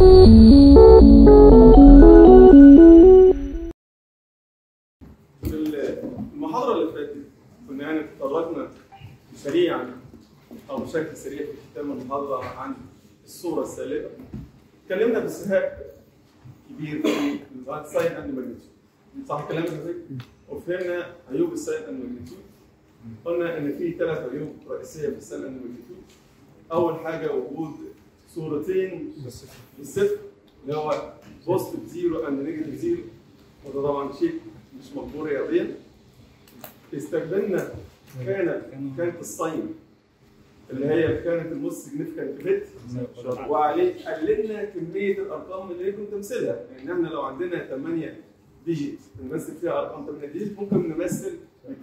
في المحاضرة اللي فاتت كنا يعني تطرقنا سريعا أو بشكل سريع في ختام المحاضرة عن الصورة السالبة. اتكلمنا بسهاء كبير في الساين اند ماجنتيود. صح الكلام ده؟ وفهمنا عيوب الساين اند ماجنتيود. قلنا إن في ثلاث عيوب رئيسية في الساين اند ماجنتيود. أول حاجة وجود صورتين بالصفر اللي هو بوزيتيف زيرو اند نيجاتيف زيرو وده طبعا شيء مش مقبول رياضيا استخدمنا كانت كانت الساين اللي هي كانت الموست سيجنفكانت بت وعليه قللنا كميه الارقام اللي يمكن تمثلها لان احنا لو عندنا 8 ديجيت بنمثل فيها ارقام 8 ديجيت ممكن نمثل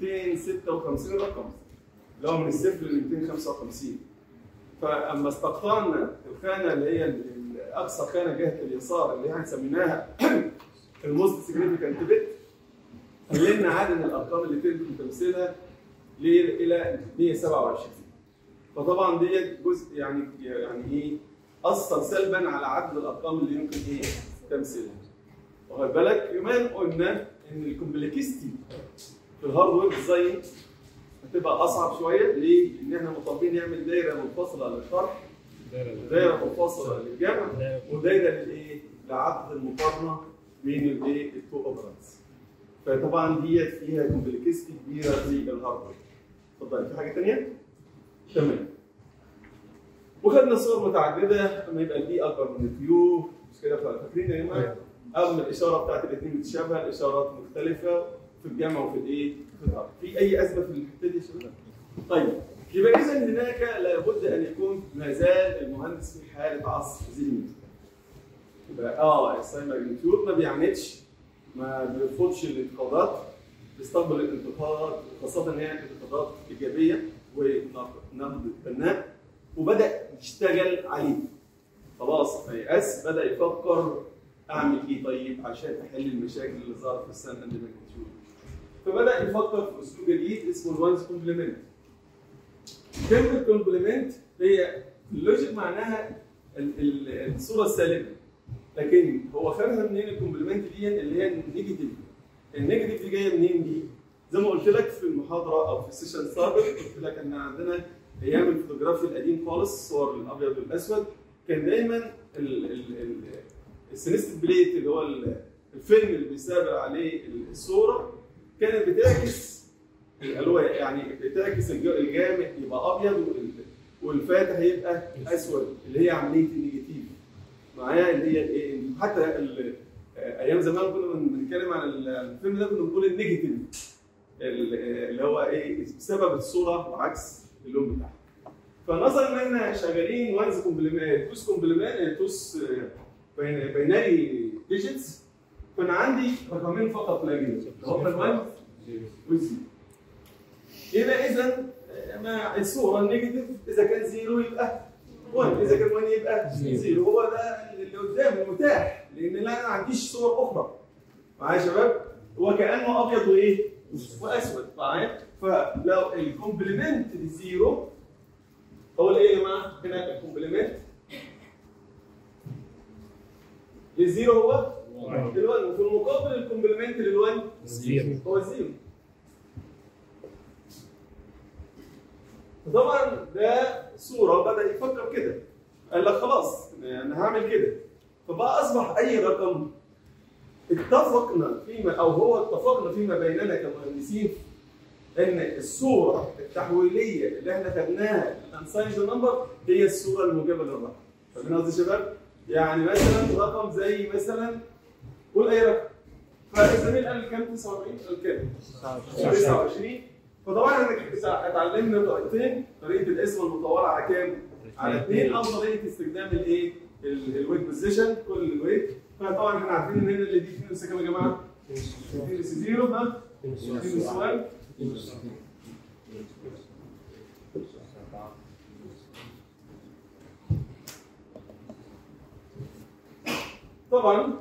256 رقم اللي هو من الصفر ل 255 فاما استقطعنا الخانه اللي هي ال- اقصى خانه جهه اليسار اللي احنا سميناها الموست سيجنفكانت بت قللنا عدد الارقام اللي تقدر تمثلها ل- الى 127 فطبعا ديت جزء يعني يعني ايه اثر سلبا على عدد الارقام اللي يمكن ايه تمثيلها واخد بالك كمان قلنا ان الكومبلكستي في الهاردوير ديزاين هتبقى اصعب شويه ليه؟ لان احنا مطالبين نعمل دايره منفصله للطرح ودايره منفصله للجمع ودايره للايه؟ لعدد المقارنه بين الايه؟ التو اوبرانتس فطبعا ديت فيها كومبلكستي كبيره في الهاردوير اتفضل في حاجه ثانيه؟ تمام وخدنا صور متعدده اما يبقى البي اكبر من الكيو مش كده فاكرين يا جماعه؟ او من الاشاره بتاعت الاثنين متشابهه الاشارات مختلفه في الجمع وفي الايه؟ في الارض. في اي ازمه في الحته دي يا شباب؟ طيب يبقى اذا هناك لابد ان يكون ما زال المهندس في حاله عصر ذهني. يبقى اه الساين ماجنتيود ما بيعاندش ما بيرفضش الانتقادات بيستقبل الانتقادات خاصه ان هي انتقادات ايجابيه ونقد بناء وبدا يشتغل عليه خلاص يأس بدا يفكر اعمل ايه طيب عشان احل المشاكل اللي ظهرت في السنه اللي ماجنتيود فبدا يفكر في اسلوب جديد اسمه الوانز كومبلمنت كلمه كومبلمنت هي اللوجيك معناها ال- ال- الصوره السالبه لكن هو خدها منين الكومبلمنت دي اللي هي النيجاتيف النيجاتيف دي جايه منين دي؟ زي ما قلت لك في المحاضره او في السيشن السابق قلت لك ان عندنا ايام الفوتوغرافي القديم خالص الصور الابيض والاسود كان دايما ال- ال- ال- السينستيك بليت اللي هو ال- الفيلم اللي بيسابق عليه الصوره كانت بتعكس الالوان يعني بتعكس الج- الجامد يبقى ابيض وال- والفاتح يبقى اسود اللي هي عمليه النيجاتيف معايا اللي هي الايه حتى ال- ايام زمان كنا بن- بنتكلم عن ال- الفيلم ده كنا بنقول النيجاتيف ال- اللي هو ايه سبب الصوره وعكس اللون بتاعها فنظرا ان احنا شغالين وانز كومبلمنت توس كومبلمنت توس بيناري ديجيتس فانا عندي رقمين فقط لا غير اللي هم ال1 والزيرو يبقى اذا مع الصوره النيجاتيف اذا كان زيرو يبقى 1 اذا كان 1 يبقى زيرو هو ده اللي قدام المتاح لان لا انا ما عنديش صور اخرى معايا يا شباب هو كانه ابيض وايه واسود معايا فلو الكومبلمنت للزيرو هو ايه يا جماعه هنا الكومبلمنت للزيرو هو الوان وفي المقابل الكومبلمنت للوان زيرو هو الزيرو طبعا ده صوره بدا يفكر كده قال لك خلاص انا هعمل كده فبقى اصبح اي رقم اتفقنا فيما او هو اتفقنا فيما بيننا كمهندسين ان الصوره التحويليه اللي احنا خدناها الانسايند نمبر هي الصوره الموجبه للرقم فاهمين قصدي يا شباب؟ يعني مثلا رقم زي مثلا قول اي رقم فالزميل قال كام 49 قال كام 29 فطبعا احنا اتعلمنا طريقتين طريقه الاسم المطوله على كام؟ على اثنين او طريقه استخدام الايه؟ الويت بوزيشن كل الويت فطبعا احنا عارفين ان هنا اللي دي 2 اس كام يا جماعه؟ 2 اس 0 ها؟ 2 اس 1 طبعا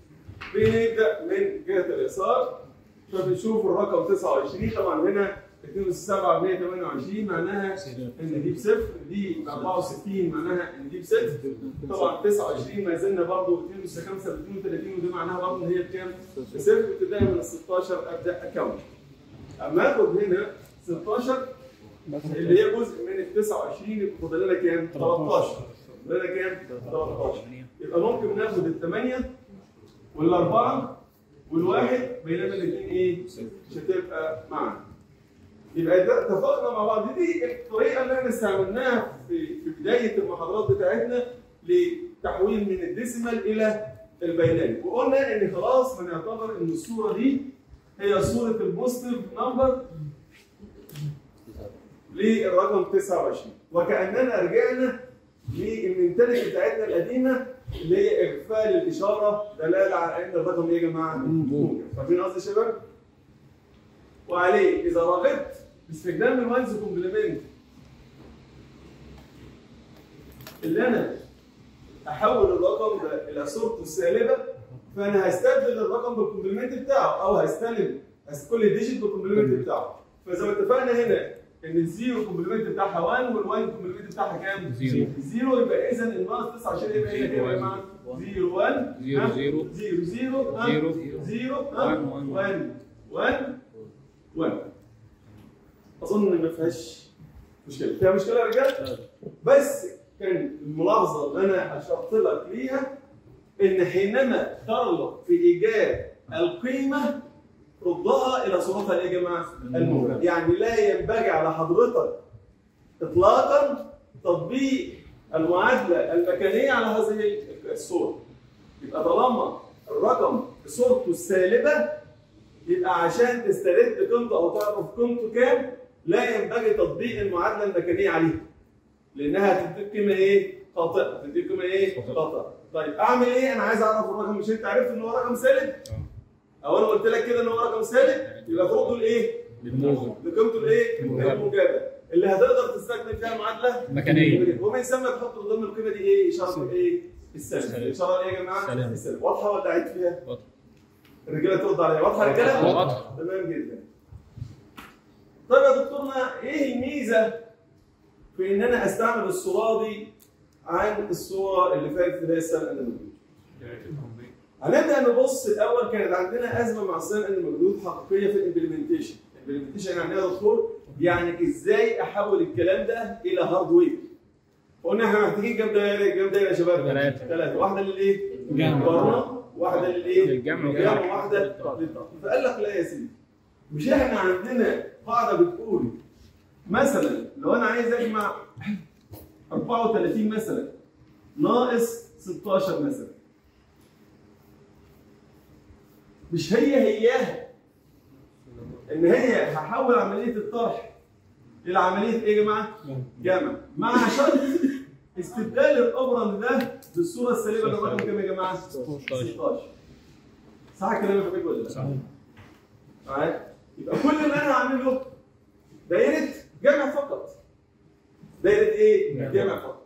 بنبدا من جهه اليسار فبنشوف الرقم 29 طبعا هنا 2 اس 7 128 معناها ان دي بصفر دي 64 معناها ان دي بصفر طبعا 29 ما زلنا برضه 2 اس 5 ب 32 ودي معناها برضه ان هي بكام؟ بصفر ابتدائي من ال 16 ابدا اكون اما اخد هنا 16 اللي هي جزء من ال 29 يبقى فاضل لنا كام؟ 13 فاضل لنا كام؟ 13 يبقى ممكن ناخد الثمانيه والاربعه والواحد بينما الاثنين ايه؟ مش هتبقى معانا. يبقى ده اتفقنا مع بعض دي الطريقه اللي احنا استعملناها في في بدايه المحاضرات بتاعتنا لتحويل من الديسيمال الى البيناري وقلنا ان خلاص هنعتبر ان الصوره دي هي صوره البوزيتيف نمبر للرقم 29 وكاننا رجعنا للمنتاليتي بتاعتنا القديمه اللي هي اغفال الاشاره دلاله على ان الرقم ايه يا جماعه؟ موجب فاهمين قصدي يا شباب؟ وعليه اذا رغبت باستخدام الوانز كومبلمنت اللي انا احول الرقم ده الى صورته السالبه فانا هستبدل الرقم بالكومبلمنت بتاعه او هستلم هست- كل ديجيت بالكومبلمنت بتاعه فزي ما اتفقنا هنا ان الزيرو كومبلمنت بتاعها 1 والوان كومبلمنت بتاعها كام؟ زيرو. زيرو يبقى اذا الناقص 29 يبقى هي كام يا جماعه؟ 0 1 زيرو، زيرو. 0 0 زيرو. 0 وان، وان، 1 1 1 اظن ما فيهاش مشكله فيها مشكله يا رجاله بس كان الملاحظه اللي انا اشرت لك ليها ان حينما تغلط في ايجاد القيمه ردها الى صورتها ايه يا جماعه؟ الموجب يعني لا ينبغي على حضرتك اطلاقا تطبيق المعادله المكانيه على هذه الصوره يبقى طالما الرقم صورته السالبه يبقى عشان تسترد قيمته او تعرف قيمته كام لا ينبغي تطبيق المعادله المكانيه عليها لانها هتديك قيمه ايه؟ خاطئه هتديك قيمه ايه؟ خاطئة. خاطئه طيب اعمل ايه؟ انا عايز اعرف الرقم مش انت عرفت ان هو رقم سالب؟ او انا قلت لك كده ان هو رقم سالب يبقى ترده لايه؟ للموجب لقيمته الايه؟ الموجبة. الموجبه اللي هتقدر تستخدم فيها المعادله مكانية. وما يسمى تحط قدام القيمه دي ايه؟ اشاره ايه؟ السالب السالب. الاشاره ايه يا جماعه؟ السالب. السالب واضحه ولا عيد فيها؟ واضحة. الرجاله ترد عليا واضحه يا رجاله؟ واضحة. تمام جدا طيب يا دكتورنا ايه الميزه في ان انا استعمل الصوره دي عن الصوره اللي فاتت اللي هي السنه المجهود هنبدا نبص الاول كانت عندنا ازمه مع السنه المجهود حقيقيه في الامبلمنتيشن الامبلمنتيشن يعني ايه يا دكتور يعني ازاي احول الكلام ده الى هاردوير قلنا احنا محتاجين كام دايره كام دايره يا شباب ثلاثة. ثلاثه واحده للايه جمع. برمجة، واحده للايه للجمع للجمع وواحدة واحده للطرح. للطرح فقال لك لا يا سيدي مش احنا عندنا قاعده بتقول مثلا لو انا عايز اجمع 34 مثلا ناقص 16 مثلا مش هي هياها ان هي هحول عمليه الطرح الى عمليه ايه يا جماعه؟ جمع مع شرط استبدال الاوبرند ده بالصوره السالبه للرقم كام يا جماعه؟ 16 صح الكلام يا حبيبي ولا لا؟ صح معايا؟ يبقى كل اللي انا هعمله دايره جمع فقط دايره ايه؟ جمع. جمع فقط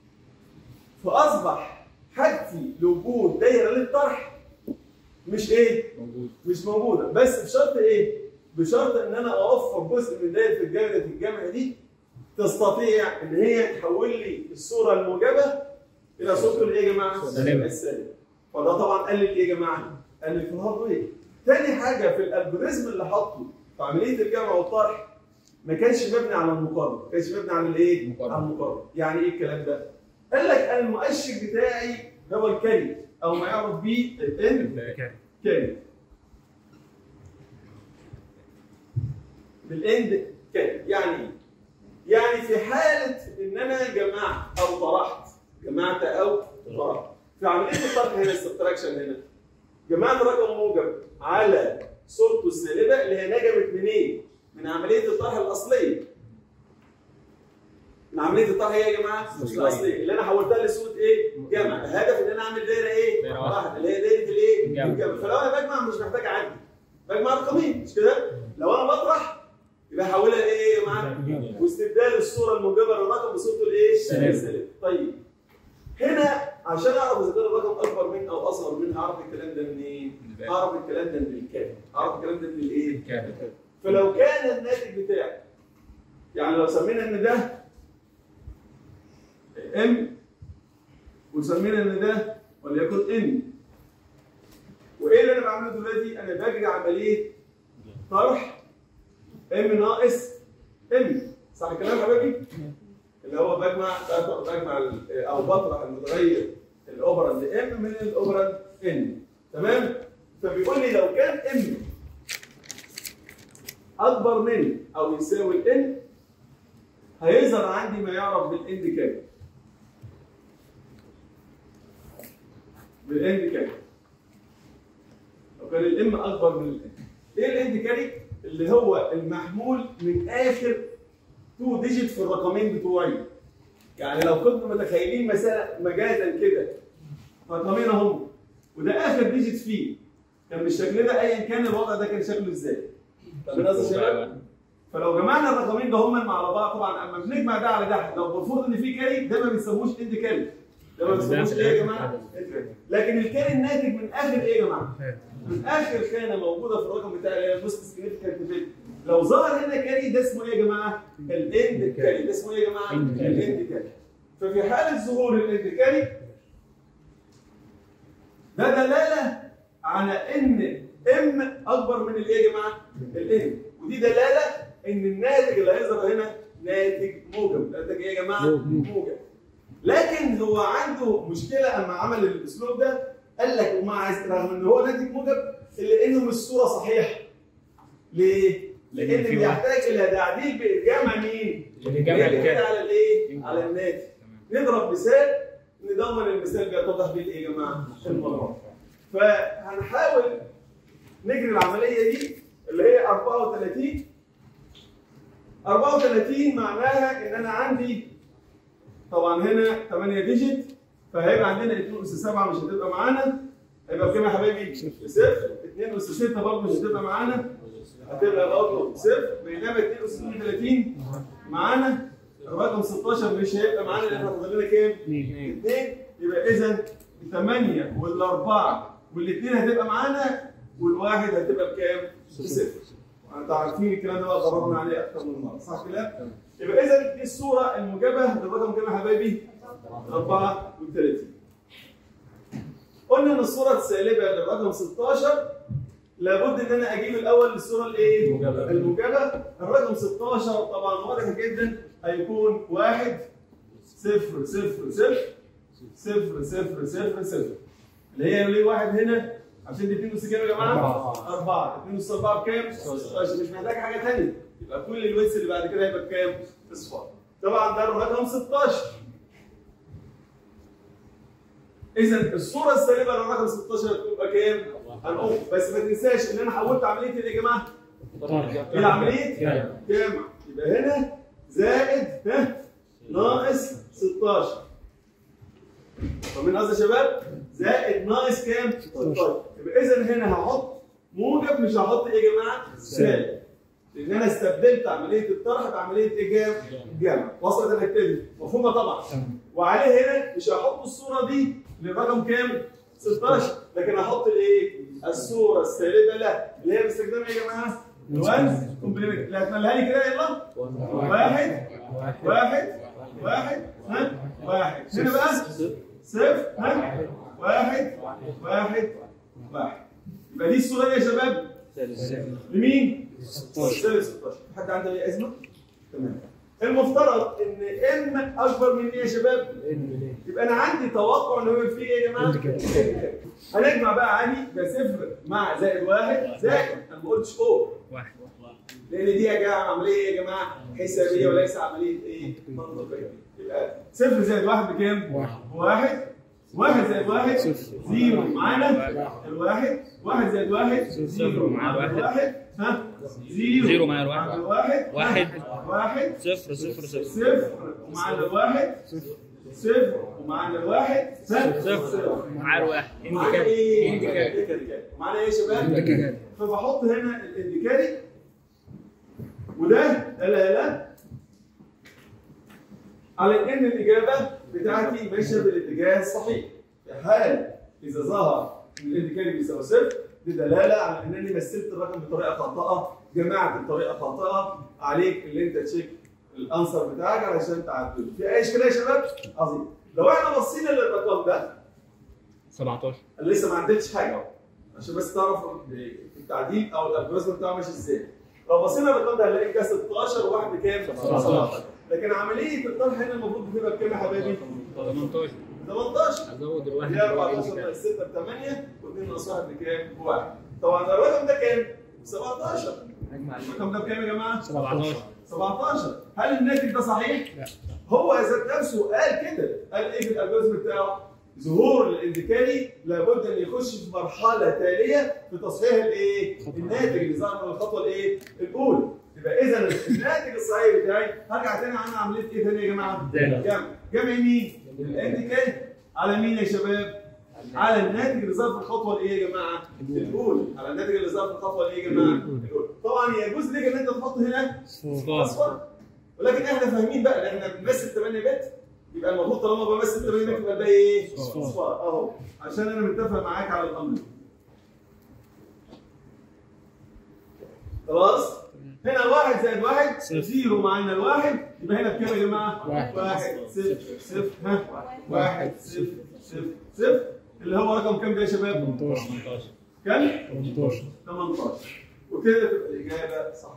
فاصبح حاجتي لوجود دايره للطرح مش ايه؟ موجود مش موجوده بس بشرط ايه؟ بشرط ان انا اوفر جزء من دايره الجامعه الجامعه دي تستطيع ان هي تحول لي الصوره الموجبه الى صوره الايه يا جماعه؟ سالبة. السالبه فده طبعا قلل ايه يا جماعه؟ قلل في الهاردوير تاني حاجه في الالجوريزم اللي حاطه في عمليه الجمع والطرح ما كانش مبني على المقارنه، ما كانش مبني على الايه؟ المقارنة. على المقارنه، يعني ايه الكلام ده؟ قال لك أنا المؤشر بتاعي هو الكاري او ما يعرف به الان كاري بالاند كاري يعني ايه؟ يعني في حاله ان انا جمعت او طرحت جمعت او طرحت في عمليه الطرح هنا السبتراكشن هنا جمعت رقم موجب على صورته السالبه اللي هي نجمت منين؟ من عمليه الطرح الاصليه من عمليه الطرح ايه يا جماعه؟ الأصلية. الاصليه اللي انا حولتها لصوره ايه؟ جمع الهدف ان انا اعمل دايره ايه؟ دايرة واحدة. واحده اللي هي دايره الايه؟ الجمع. الجمع فلو انا بجمع مش محتاج اعدي بجمع رقمين مش كده؟ لو انا بطرح يبقى احولها لايه يا جماعه؟ واستبدال الصوره الموجبه للرقم بصورته الايه؟ السالبة. السالبه. طيب هنا عشان اعرف اذا كان الرقم اكبر من او اصغر من هعرف الكلام ده منين؟ الباقي. هعرف الكلام ده من الكام؟ هعرف الكلام ده من الايه؟ كامل فلو كان الناتج بتاعي يعني لو سمينا ان ده ام وسمينا ان ده وليكن ان وايه اللي انا بعمله دلوقتي؟ انا بجري عمليه طرح ام ناقص ام صح الكلام يا حبايبي؟ اللي هو بجمع بجمع ال- او بطرح المتغير الاوبراند ام من الاوبراند ان تمام؟ فبيقول لي لو كان ام اكبر من او يساوي الان هيظهر عندي ما يعرف بالاند كام بالاند كام لو كان الام اكبر من الان ايه الاند كاري اللي هو المحمول من اخر تو ديجيت في الرقمين بتوعي يعني لو كنتوا متخيلين مثلا مجازا كده رقمين اهم وده اخر ديجيت فيه كان بالشكل ده ايا كان الوضع ده كان شكله ازاي فاهمين قصدي يا شباب؟ فلو جمعنا الرقمين ده هم مع بعض طبعا اما بنجمع ده على ده لو المفروض ان في كاري ده ما بيسموش اند كاري ده ما بيسموش ايه يا جماعه؟ end carry. لكن الكاري الناتج من اخر ايه يا جماعه؟ من اخر خانه موجوده في الرقم بتاع اللي هي الموست سيجنفكانت بيت لو ظهر هنا كاري ده اسمه ايه يا جماعه؟ الاند كاري ده اسمه ايه يا جماعه؟ end carry. الاند كاري ففي حاله ظهور الاند كاري ده دلاله على ان ام اكبر من الايه يا جماعه؟ الان ودي دلاله ان الناتج اللي هيظهر هنا ناتج موجب ناتج ايه يا جماعه؟ موجب لكن هو عنده مشكله اما عمل الاسلوب ده قال لك ومع رغم ان هو ناتج موجب الا انه مش صوره صحيحه ليه؟ لان لأن في بيحتاج الى تعديل بجمع مين؟ الإجابة اللي الكام؟ كده على الايه؟ على الناتج نضرب مثال نضمن المثال بيتضح بيه الايه يا جماعه؟ الموضوع فهنحاول نجري العمليه دي اللي هي 34 34 معناها ان انا عندي طبعا هنا 8 ديجيت فهيبقى عندنا 2 اس 7 مش هتبقى معانا هيبقى بكام يا حبايبي؟ صفر 2 اس 6 برضه مش هتبقى معانا هتبقى برضه صفر بينما 2 اس 32 معانا الرقم 16 مش هيبقى معانا لان احنا فاضل لنا كام؟ اثنين. 2 يبقى اذا 8 والاربعه والاثنين هتبقى معانا والواحد هتبقى بكام؟ بصفر انتوا عارفين الكلام ده بقى ضربنا عليه اكتر من مره صح كده؟ يبقى اذا دي الصوره الموجبه للرقم كام يا حبايبي؟ 34 قلنا ان الصوره السالبه للرقم 16 لابد ان انا اجيب الاول الصوره الايه؟ الموجبة. الموجبه الرقم 16 طبعا واضح جدا هيكون واحد صفر صفر صفر صفر صفر صفر صفر اللي هي ليه واحد هنا عشان دي 2 اس كام يا جماعه؟ أربعة. 4 2 اس 4 بكام؟ 16 مش محتاج حاجه ثانيه يبقى كل الويتس اللي بعد كده هيبقى بكام؟ اصفار طبعا ده الرقم 16 اذا الصوره السالبه للرقم 16 هتبقى كام؟ هنقوم بس ما تنساش ان انا حولت عمليه ايه يا جماعه؟ الى عمليه جمع. جمع يبقى هنا زائد ها ناقص 16 فمن قصدي يا شباب زائد ناقص كام 16 يبقى اذا هنا هحط موجب مش هحط ايه يا جماعه سالب لان انا استبدلت عمليه الطرح بعمليه ايه جمع جمع وصلت الحته دي مفهومه طبعا وعليه هنا مش هحط الصوره دي للرقم كام 16 لكن هحط الايه الصوره السالبه لا اللي هي باستخدام ايه يا جماعه الوانز كومبلمنت اللي هتملها لي كده يلا واحد واحد واحد ها واحد هنا بقى صفر ها واحد واحد واحد يبقى دي الصوره دي يا شباب لمين؟ 16 16 حد عنده اي ازمه؟ تمام المفترض ان ام اكبر من ايه يا شباب؟ يبقى انا عندي توقع ان هو في ايه يا جماعه؟ Indicator. هنجمع بقى عادي ده صفر مع زائد واحد زائد انا ما قلتش فوق واحد لان دي يا جماعه عمليه ايه يا جماعه؟ حسابيه وليس عمليه ايه؟ منطقيه يبقى صفر زائد واحد بكام؟ واحد. واحد واحد زائد واحد صفر. زيرو معانا الواحد واحد زائد واحد زيرو مع الواحد. الواحد ها زيرو زيرو مع الواحد. الواحد واحد. واحد صفر صفر صفر صفر ومعانا الواحد صفر ومعانا الواحد ها؟ صفر مع الواحد معانا ايه؟ انديكاتور انديكاتور. معانا ايه يا شباب؟ انديكاتور. فبحط هنا الانديكاري وده دلاله على ان الاجابه بتاعتي ماشيه بالاتجاه الصحيح في حال اذا ظهر ان الانديكاري بيساوي صفر دي دلاله على انني مثلت الرقم بطريقه خاطئه جمعت بطريقه خاطئه عليك اللي انت تشيك الانسر بتاعك علشان تعدله في اي اشكاليه يا شباب؟ عظيم لو احنا بصينا للرقم ده 17 انا لسه ما عدلتش حاجه اهو عشان بس تعرف التعديل او الالجوريزم بتاعه ماشي ازاي لو بصينا للرقم ده هنلاقي ده 16 وواحد بكام؟ 17. لكن عمليه الطرح هنا المفروض بتبقى بكام يا حبايبي؟ 18 18 ازود الواحد هي 14 ناقص 6 ب 8 و2 ناقص 1 بكام؟ بواحد طبعا الرقم ده كام؟ 17 الرقم ده بكام يا جماعه؟ 17 17 هل الناتج ده صحيح؟ لا. هو ذات نفسه قال كده قال ايه في الالجوريزم بتاعه؟ ظهور الانديكالي لابد ان يخش في مرحله تاليه في تصحيح الايه؟ الناتج اللي ظهر من الخطوه الايه؟ الاولى يبقى اذا الناتج الصحيح بتاعي هرجع تاني عن عمليه ايه تاني يا جماعه؟ جمع. جمع جمع مين؟ الانديكالي على مين يا شباب؟ على الناتج اللي ظهر في الخطوه الايه يا جماعه؟ الاولى على الناتج اللي ظهر في الخطوه الايه يا جماعه؟ الاولى طبعا يجوز ليك ان انت تحط هنا صفار اصفر ولكن احنا فاهمين بقى ان احنا بنمثل 8 بت يبقى المفروض طالما بمثل 8 بت يبقى ده ايه؟ صفار. اصفر اهو عشان انا متفق معاك على الامر خلاص؟ هنا واحد زائد واحد صفر. زيرو معانا الواحد يبقى هنا بكام يا جماعه؟ واحد. واحد صفر صفر ها واحد صفر صفر صفر اللي هو رقم كام ده يا شباب؟ 18 كام؟ 18 18 وكده تبقى الاجابه صح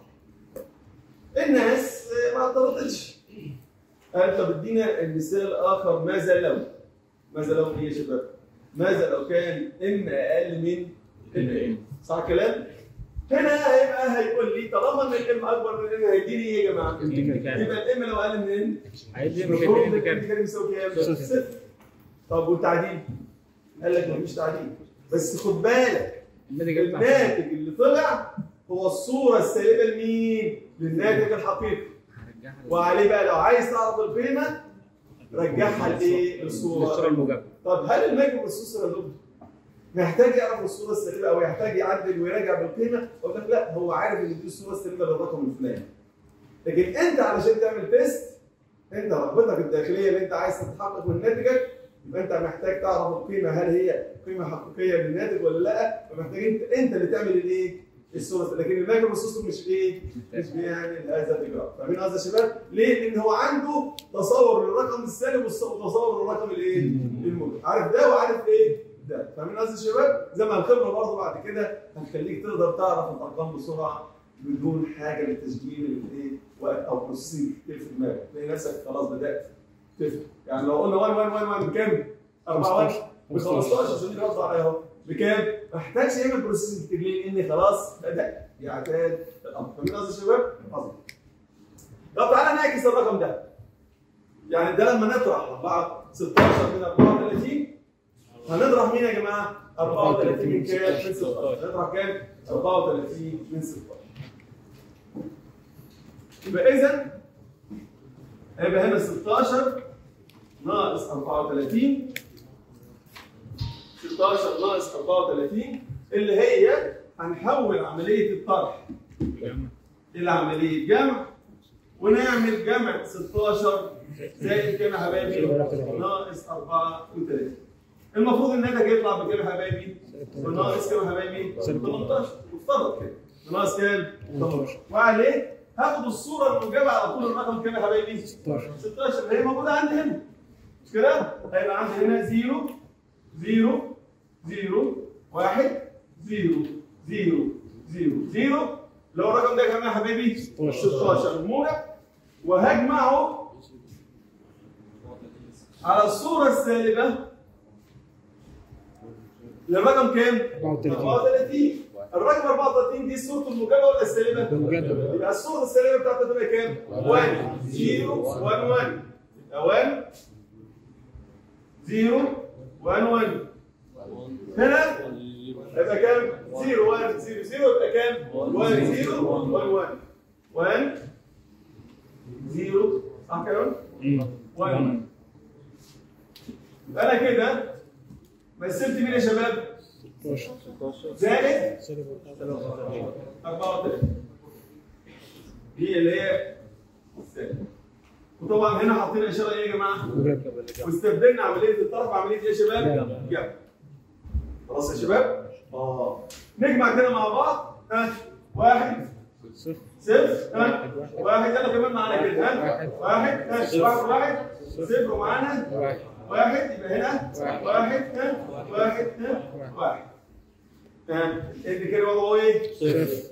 الناس ما اعترضتش قال طب ادينا المثال اخر ماذا لو ماذا لو ايه يا شباب ماذا لو كان ام اقل من الام صح الكلام هنا هيبقى هيقول لي طالما ان الام اكبر من الام هيديني ايه يا جماعه انديكالي. يبقى الام لو اقل من الام عايز المفروض يعمل الانديكالي انديكالي بيساوي كام صفر. صفر طب والتعديل قال لك مفيش تعديل بس خد بالك الناتج يطلع الناتج اللي طلع هو الصورة السالبة لمين؟ للناتج الحقيقي وعليه بقى لو عايز تعرف القيمة رجعها لايه؟ الصورة للصورة الموجبة طب هل الماجيك بالصورة اللي محتاج يعرف الصورة السالبة أو يحتاج يعدل ويراجع بالقيمة؟ أقول لك لا هو عارف إن دي الصورة السالبة للرقم الفلاني لكن أنت علشان تعمل تيست أنت رغبتك الداخلية اللي أنت عايز تتحقق من ناتجك يبقى أنت محتاج تعرف القيمة هل هي قيمة حقيقية للناتج ولا لا؟ فمحتاج أنت أنت اللي تعمل الإيه؟ الصورة لكن الماجيك بالصورة مش إيه؟ مش بيعمل هذا الإجراء فاهمين قصدي يا شباب؟ ليه؟ لأن هو عنده تصور للرقم السالب وتصور للرقم الإيه؟ الموجب عارف ده وعارف إيه؟ ده فاهمين قصدي يا شباب؟ زي ما الخبرة برضه بعد كده هتخليك تقدر تعرف الأرقام بسرعة بدون حاجة للتسجيل الإيه؟ وقت أو بروسيسنج كتير في دماغك تلاقي نفسك خلاص بدأت تفهم يعني لو قلنا 1 1 1 1 بكام؟ 4 1 ب 15 عشان يرد عليا اهو بكام؟ ما احتاجش يعمل بروسيسنج كتير ليه؟ لان خلاص بدا يعتاد الامر فاهمين قصدي يا شباب؟ عظيم طب تعالى نعكس الرقم ده يعني ده لما نطرح 4 16 من 34 هنطرح مين يا جماعه؟ 34 من كام؟ من 16 نطرح كام؟ 34 من 16 يبقى اذا هيبقى هنا 16 ناقص 34 16 ناقص 34 اللي هي هنحول عمليه الطرح الى عمليه جمع ونعمل جمع 16 زائد كام يا حبايبي؟ ناقص 34 المفروض الناتج يطلع بكام يا حبايبي؟ بناقص كام يا حبايبي؟ 18 مفترض كده بناقص كام؟ 18 وعليه هاخد الصوره الموجبه على طول الرقم كام يا حبايبي؟ 16 16 اللي هي موجوده عندي هنا مش كده؟ هيبقى عندي هنا 0 0 0 1 0 0 0 0 لو الرقم ده كام يا حبايبي؟ 16 موجب وهجمعه على الصورة السالبة للرقم كام؟ 34 34 الرقم 34 دي صورته الموجبة ولا السالبة؟ الموجبة. يبقى الصورة السالبة بتاعتها تبقى كام؟ 1 0 1 1 يبقى 1 0 1 1 هنا يبقى كام؟ 0 1 0 0 يبقى كام؟ 1 0 1 1 1 0 صح كده؟ 1 1 يبقى انا كده مثلت مين يا شباب؟ 16 زائد 34 هي اللي هي السالب وطبعا هنا حاطين اشاره ايه يا جماعه؟ واستبدلنا عمليه الطرف بعمليه ايه يا شباب؟ جمع خلاص يا شباب؟ اه نجمع كده مع بعض ها واحد صفر صفر ها واحد يلا كمان معانا كده ها واحد ها واحد واحد صفر ومعانا واحد واحد يبقى هنا واحد ها واحد ها واحد ها اللي كده وضعه ايه؟ صفر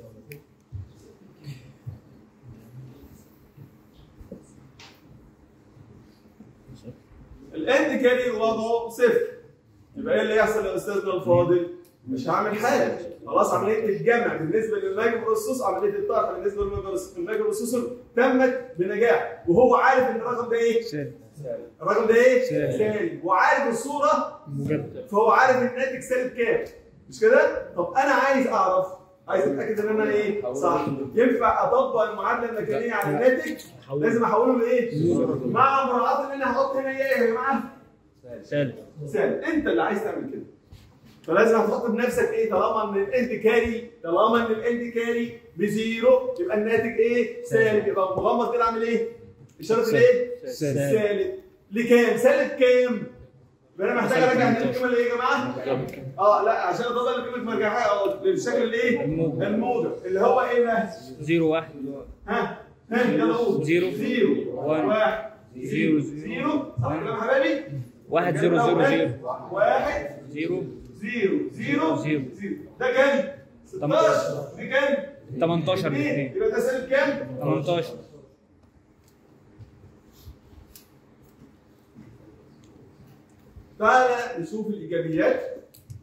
الاند كاري وضعه صفر يبقى ايه اللي يحصل يا استاذنا الفاضل؟ مش هعمل حاجه خلاص عمليه الجمع بالنسبه للمايكرو بروسيسور عمليه الطرح بالنسبه للمايكرو بروسيسور تمت بنجاح وهو عارف ان الرقم ده ايه؟ سالب الرقم ده ايه؟ سالب. سالب وعارف الصوره مجدد فهو عارف الناتج سالب كام مش كده؟ طب انا عايز اعرف عايز اتاكد ان انا ايه؟ صح ينفع اطبق المعادله المكانيه على الناتج لازم احوله لايه؟ مع مراعاه ان انا هحط هنا ايه يا جماعه؟ سالب سالب انت اللي عايز تعمل كده فلازم هتحط بنفسك ايه طالما ان الاند كاري طالما ان الاند كاري بزيرو يبقى الناتج ايه؟ سالب يبقى مغمض كده عامل ايه؟ اشاره الايه؟ سالب. سالب لكام؟ سالب كام؟ يبقى انا محتاج ارجع دي القيمه اللي ايه يا جماعه؟ اه لا عشان اطبق قيمه مرجعيه او بالشكل الايه؟ الموجب. الموجب اللي هو ايه بقى؟ زيرو واحد ها ها يلا قول زيرو. زيرو واحد. واحد زيرو. زيرو صح كلام يا حبايبي؟ واحد زيرو زيرو زيرو واحد زيرو زيرو زيرو زيرو. زيرو ده كام؟ 16 دي كام؟ 18 اتنين. الاثنين يبقى ده سالب كام؟ 18 تعالى نشوف الايجابيات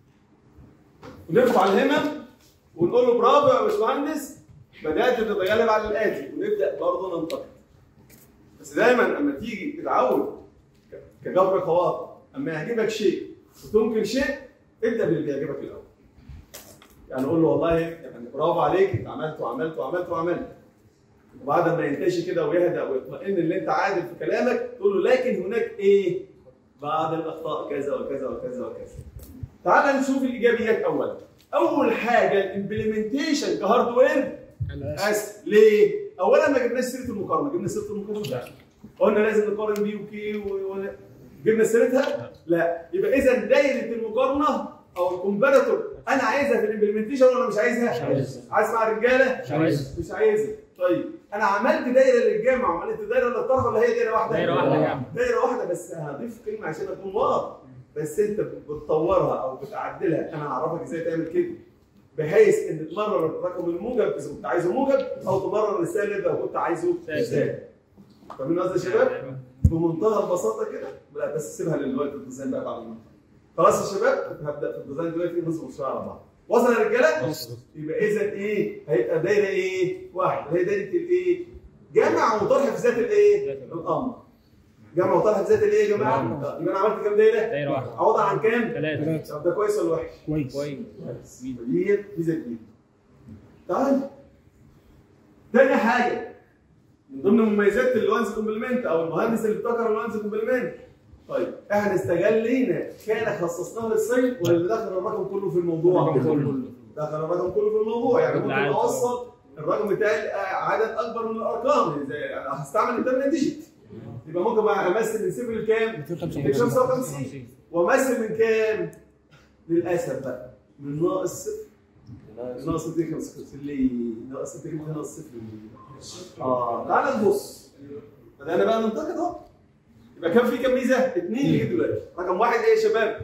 ونرفع الهمم ونقول له برافو يا باشمهندس بدات تتغلب على الاتي ونبدا برضه ننتقد بس دايما اما تيجي تتعود ك- كجبر خواطر اما يعجبك شيء وتنكر شيء ابدا باللي بيعجبك الاول يعني قول له والله يعني برافو عليك انت عملت وعملت وعملت وعملت وبعد ما ينتشي كده ويهدأ ويطمئن اللي انت عادل في كلامك تقول له لكن هناك ايه؟ بعض الاخطاء كذا وكذا وكذا وكذا. تعال نشوف الايجابيات اولا. اول حاجه الامبلمنتيشن كهاردوير اسهل ليه؟ اولا ما جبناش سيره المقارنه، جبنا سيره المقارنه؟ لا. قلنا لازم نقارن بي وكي و... و... جبنا سيرتها؟ لا، يبقى اذا دايره المقارنه او الكومباراتور انا عايزها في الامبلمنتيشن ولا مش عايزها؟ مش عايزها. عايز مع الرجاله؟ مش عايزها. مش عايزها. طيب انا عملت دايره للجامعه وعملت دايره للطرف ولا هي دايره واحده؟ دايرة واحدة يا عم. دايره واحده بس هضيف كلمه عشان اكون واضح بس انت بتطورها او بتعدلها انا هعرفك ازاي تعمل كده بحيث ان تمرر الرقم الموجب اذا كنت عايزه موجب او تمرر السالب لو كنت عايزه سالب. سالب فاهمين قصدي يا شباب؟ بمنتهى البساطه كده لا بس سيبها للوقت الديزاين بقى بعد ما خلاص يا شباب هبدا في الديزاين دلوقتي نصبر شويه على بعض وصل يا رجاله؟ يبقى اذا ايه؟ هيبقى دايره ايه؟ واحده هي دايره الايه؟ جمع وطرح في ذات الايه؟ ذات الأمر. الامر جمع وطرح في ذات الايه يا جماعه؟ يبقى انا عملت كام دايره؟ دايرة واحدة عوض عن كام؟ ثلاثة طب ده كويس ولا وحش؟ كويس دي ميزه جديده. تعال تاني حاجه من ضمن مميزات الوانز كومبلمنت او المهندس اللي ابتكر الوانز كومبلمنت طيب احنا استغلينا كان خصصناه للصيد ولا اللي دخل الرقم كله في الموضوع؟ الرقم كله. دخل الرقم كله في الموضوع يعني ممكن العدد. اوصل الرقم بتاعي عدد اكبر من الارقام زي انا هستعمل الثمانية ديجيت يبقا ممكن بقى امثل من صفر لكام؟ 255 وامثل من كام؟ للاسف بقى من ناقص صفر ناقص 255 ليه؟ ناقص 255 ناقص صفر ليه؟ اه تعال نبص بدأنا بقى ننتقد اهو يبقى كان في كام ميزه؟ اثنين لغايه دلوقتي رقم واحد ايه يا شباب؟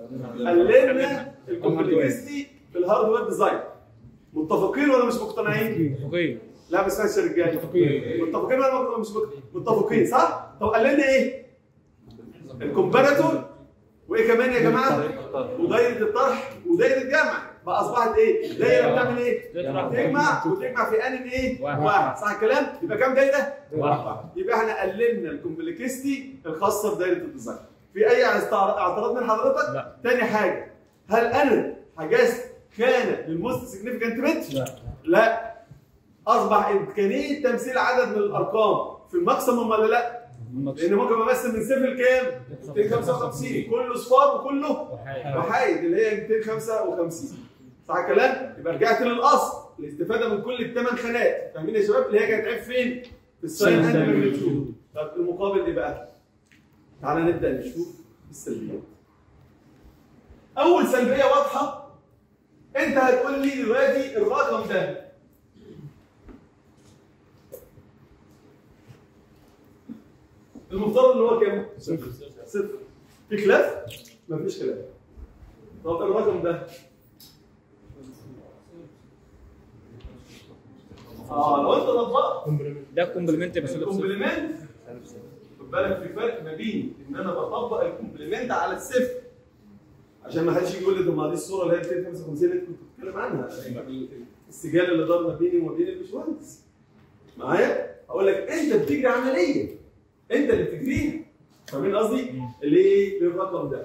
قللنا الكومبلكسيتي في الهاردوير ديزاين متفقين ولا مش مقتنعين؟ اوكي لا ما اسمعش يا رجاله متفقين. متفقين ولا مش متفقين صح؟ طب قللنا ايه؟ الكومباراتور وايه كمان يا جماعه؟ ودايره الطرح ودايره الجمع بقى اصبحت ايه؟ دايره بتعمل ايه؟ تجمع وتجمع في ان ايه؟ واحد. واحد صح الكلام؟ يبقى كام دايره؟ واحد. يبقى احنا قللنا الكومبلكسيتي الخاصه بدايره الديزاين في اي استعر- اعتراض من حضرتك؟ لا. تاني حاجه هل انا حجزت خانه للموست سيجنفيكانت بت؟ لا لا اصبح امكانيه تمثيل عدد من الارقام في الماكسيموم ولا لا؟ لان ممكن امثل من صفر لكام؟ 255 كله صفار وكله وحاجة. وحايد اللي هي 255 صح الكلام؟ يبقى رجعت للاصل الاستفاده من كل الثمان خانات فاهمين يا شباب اللي هي كانت عيب فين؟ في الساين اند الساين. ماجنتيود طب المقابل ايه بقى؟ تعالى نبدا نشوف السلبيات اول سلبيه واضحه انت هتقول لي دلوقتي الرقم ده المفترض ان هو كام؟ صفر صفر في خلاف؟ مفيش خلاف طب الرقم ده اه لو انت طبقت ده كومبلمنت بسالب صفر الكومبلمنت خد بالك في فرق ما بين ان انا بطبق الكومبلمنت على الصفر عشان ما حدش يجي يقول لي طب ما دي الصوره اللي هي 255 اللي انت كنت بتتكلم عنها السجال اللي دار ما بيني وما بين الباشمهندس معايا؟ اقول لك انت بتجري عمليه انت اللي بتجريها فاهمين قصدي؟ ليه للرقم ده؟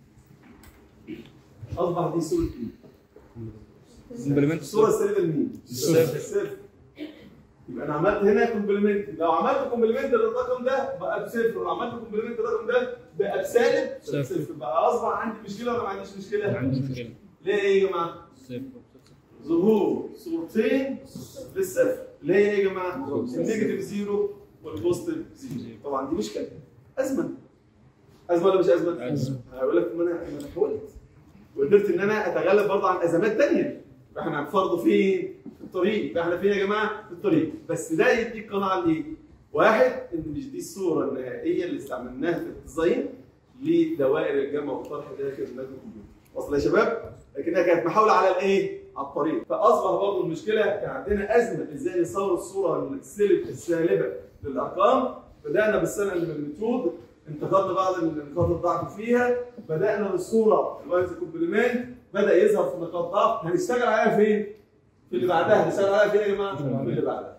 اصبح دي صوره ايه؟ كومبلمنت الصوره صفر السالبه لمين؟ الصفر. الصفر يبقى انا عملت هنا كومبلمنت لو عملت كومبلمنت للرقم ده بقى بصفر ولو عملت كومبلمنت للرقم ده بقى بسالب صفر. صفر بقى اصبح عندي مشكله ولا ما عنديش ما مشكله؟ عنديش مشكله ليه ايه يا جماعه؟ صفر ظهور صورتين للصفر اللي هي ايه يا جماعه؟ النيجاتيف زيرو والبوزيتيف زيرو طبعا دي مشكله ازمه ازمه ولا مش ازمه؟ أزمة. هقول لك ما انا ما انا حاولت وقدرت ان انا اتغلب برضه عن ازمات ثانيه احنا فرضه فين؟ في الطريق يبقى احنا فين يا جماعه؟ في الطريق بس ده يديك قناعه لايه؟ واحد ان مش دي الصوره النهائيه اللي استعملناها في الديزاين لدوائر الجمع والطرح داخل الماده الكمبيوتر وصل يا شباب؟ لكنها كانت محاوله على الايه؟ على الطريق فاصبح برضه المشكله كان عندنا ازمه ازاي نصور الصوره السالب السالبه للارقام بدانا بالسنه الماجنتيود انتقدنا بعض نقاط الضعف فيها بدانا بالصوره الوايز كومبلمنت بدا يظهر في نقاط ضعف هنشتغل عليها فين؟ في اللي بعدها هنشتغل عليها فين يا جماعه؟ في اللي بعدها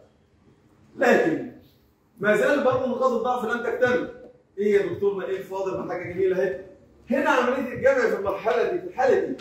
لكن ما زال برضه نقاط الضعف لن تكتمل ايه يا دكتورنا ايه الفاضل حاجه جميله اهي هنا عمليه الجمع في المرحله دي في الحاله دي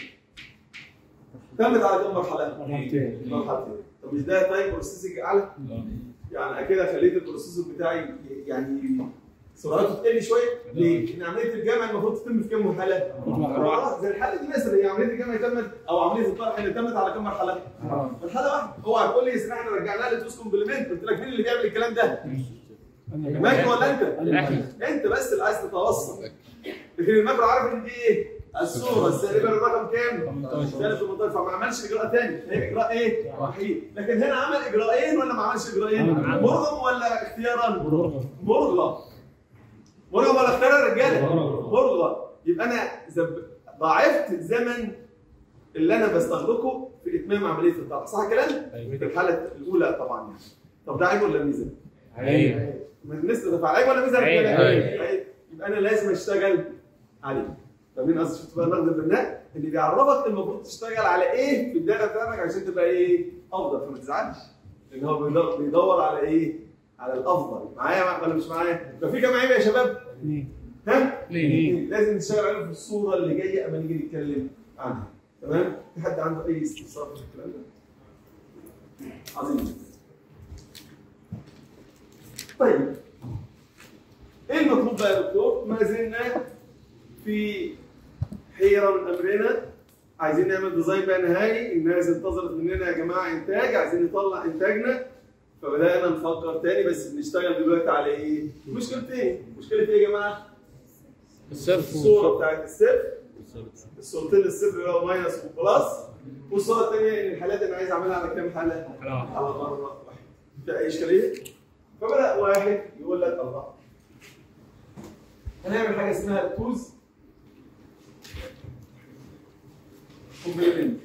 تمت على كم مرحله؟ مرحلتين. مرحلتين طب مش ده تايم بروسيسنج اعلى؟ يعني أنا كده خليت البروسيسور بتاعي يعني سرعته تقل شويه ليه؟ ان عمليه الجمع المفروض تتم في كام مرحله؟ مرحله زي الحاله دي مثلا هي عمليه الجمع تمت او عمليه الطرح اللي تمت على كام مرحله؟ مرحله واحده اوعى تقول لي احنا رجعناها لتوس كومبلمنت قلت لك مين اللي بيعمل الكلام ده؟ الماكرو ولا انت؟ انت بس اللي عايز تتوصل لكن الماكرو عارف ان دي ايه؟ الصوره السالبه للرقم كام؟ 18. سالب 18 فما عملش اجراء ثاني هي اجراء ايه؟ وحيد لكن هنا عمل اجراءين ولا ما عملش اجراءين؟ عمل. مرغم ولا اختيارا؟ مرغم مرغم ولا اختيارا يا رجاله؟ مرغم يبقى انا زب... ضاعفت الزمن اللي انا بستغرقه في اتمام عمليه الطرح صح الكلام؟ في الحاله الاولى طبعا يعني طب ده عيب ولا ميزه؟ ايوه بالنسبه ده عيب ولا ميزه؟ يا عيب. رجالة؟ عيب. يبقى انا لازم اشتغل عليه فاهمين قصدي شفت بقى النقد البناء اللي بيعرفك المفروض تشتغل على ايه في الدايره بتاعتك عشان تبقى ايه افضل فما تزعلش لان هو بيدور- بيدور على ايه على الافضل معايا ولا مش معايا ففي كام عيب يا شباب ها ليه؟ لازم نشتغل عليهم في الصوره اللي جايه اما نيجي نتكلم عنها تمام في حد عنده اي استفسار في الكلام ده عظيم طيب ايه المطلوب بقى يا دكتور ما زلنا في حيره من امرنا عايزين نعمل ديزاين بقى نهائي الناس انتظرت مننا يا جماعه انتاج عايزين نطلع انتاجنا فبدانا نفكر تاني بس بنشتغل دلوقتي على ايه؟ مشكلتين مشكله ايه يا جماعه؟ الصفر الصوره بتاعت الصفر الصورتين الصفر اللي هو ماينس وبلس والصوره الثانيه ان الحالات انا عايز اعملها على كام حاله؟ حالة واحدة. على مره واحده في اي اشكاليه؟ فبدا واحد يقول لك الله هنعمل حاجه اسمها التوز كومبلمنت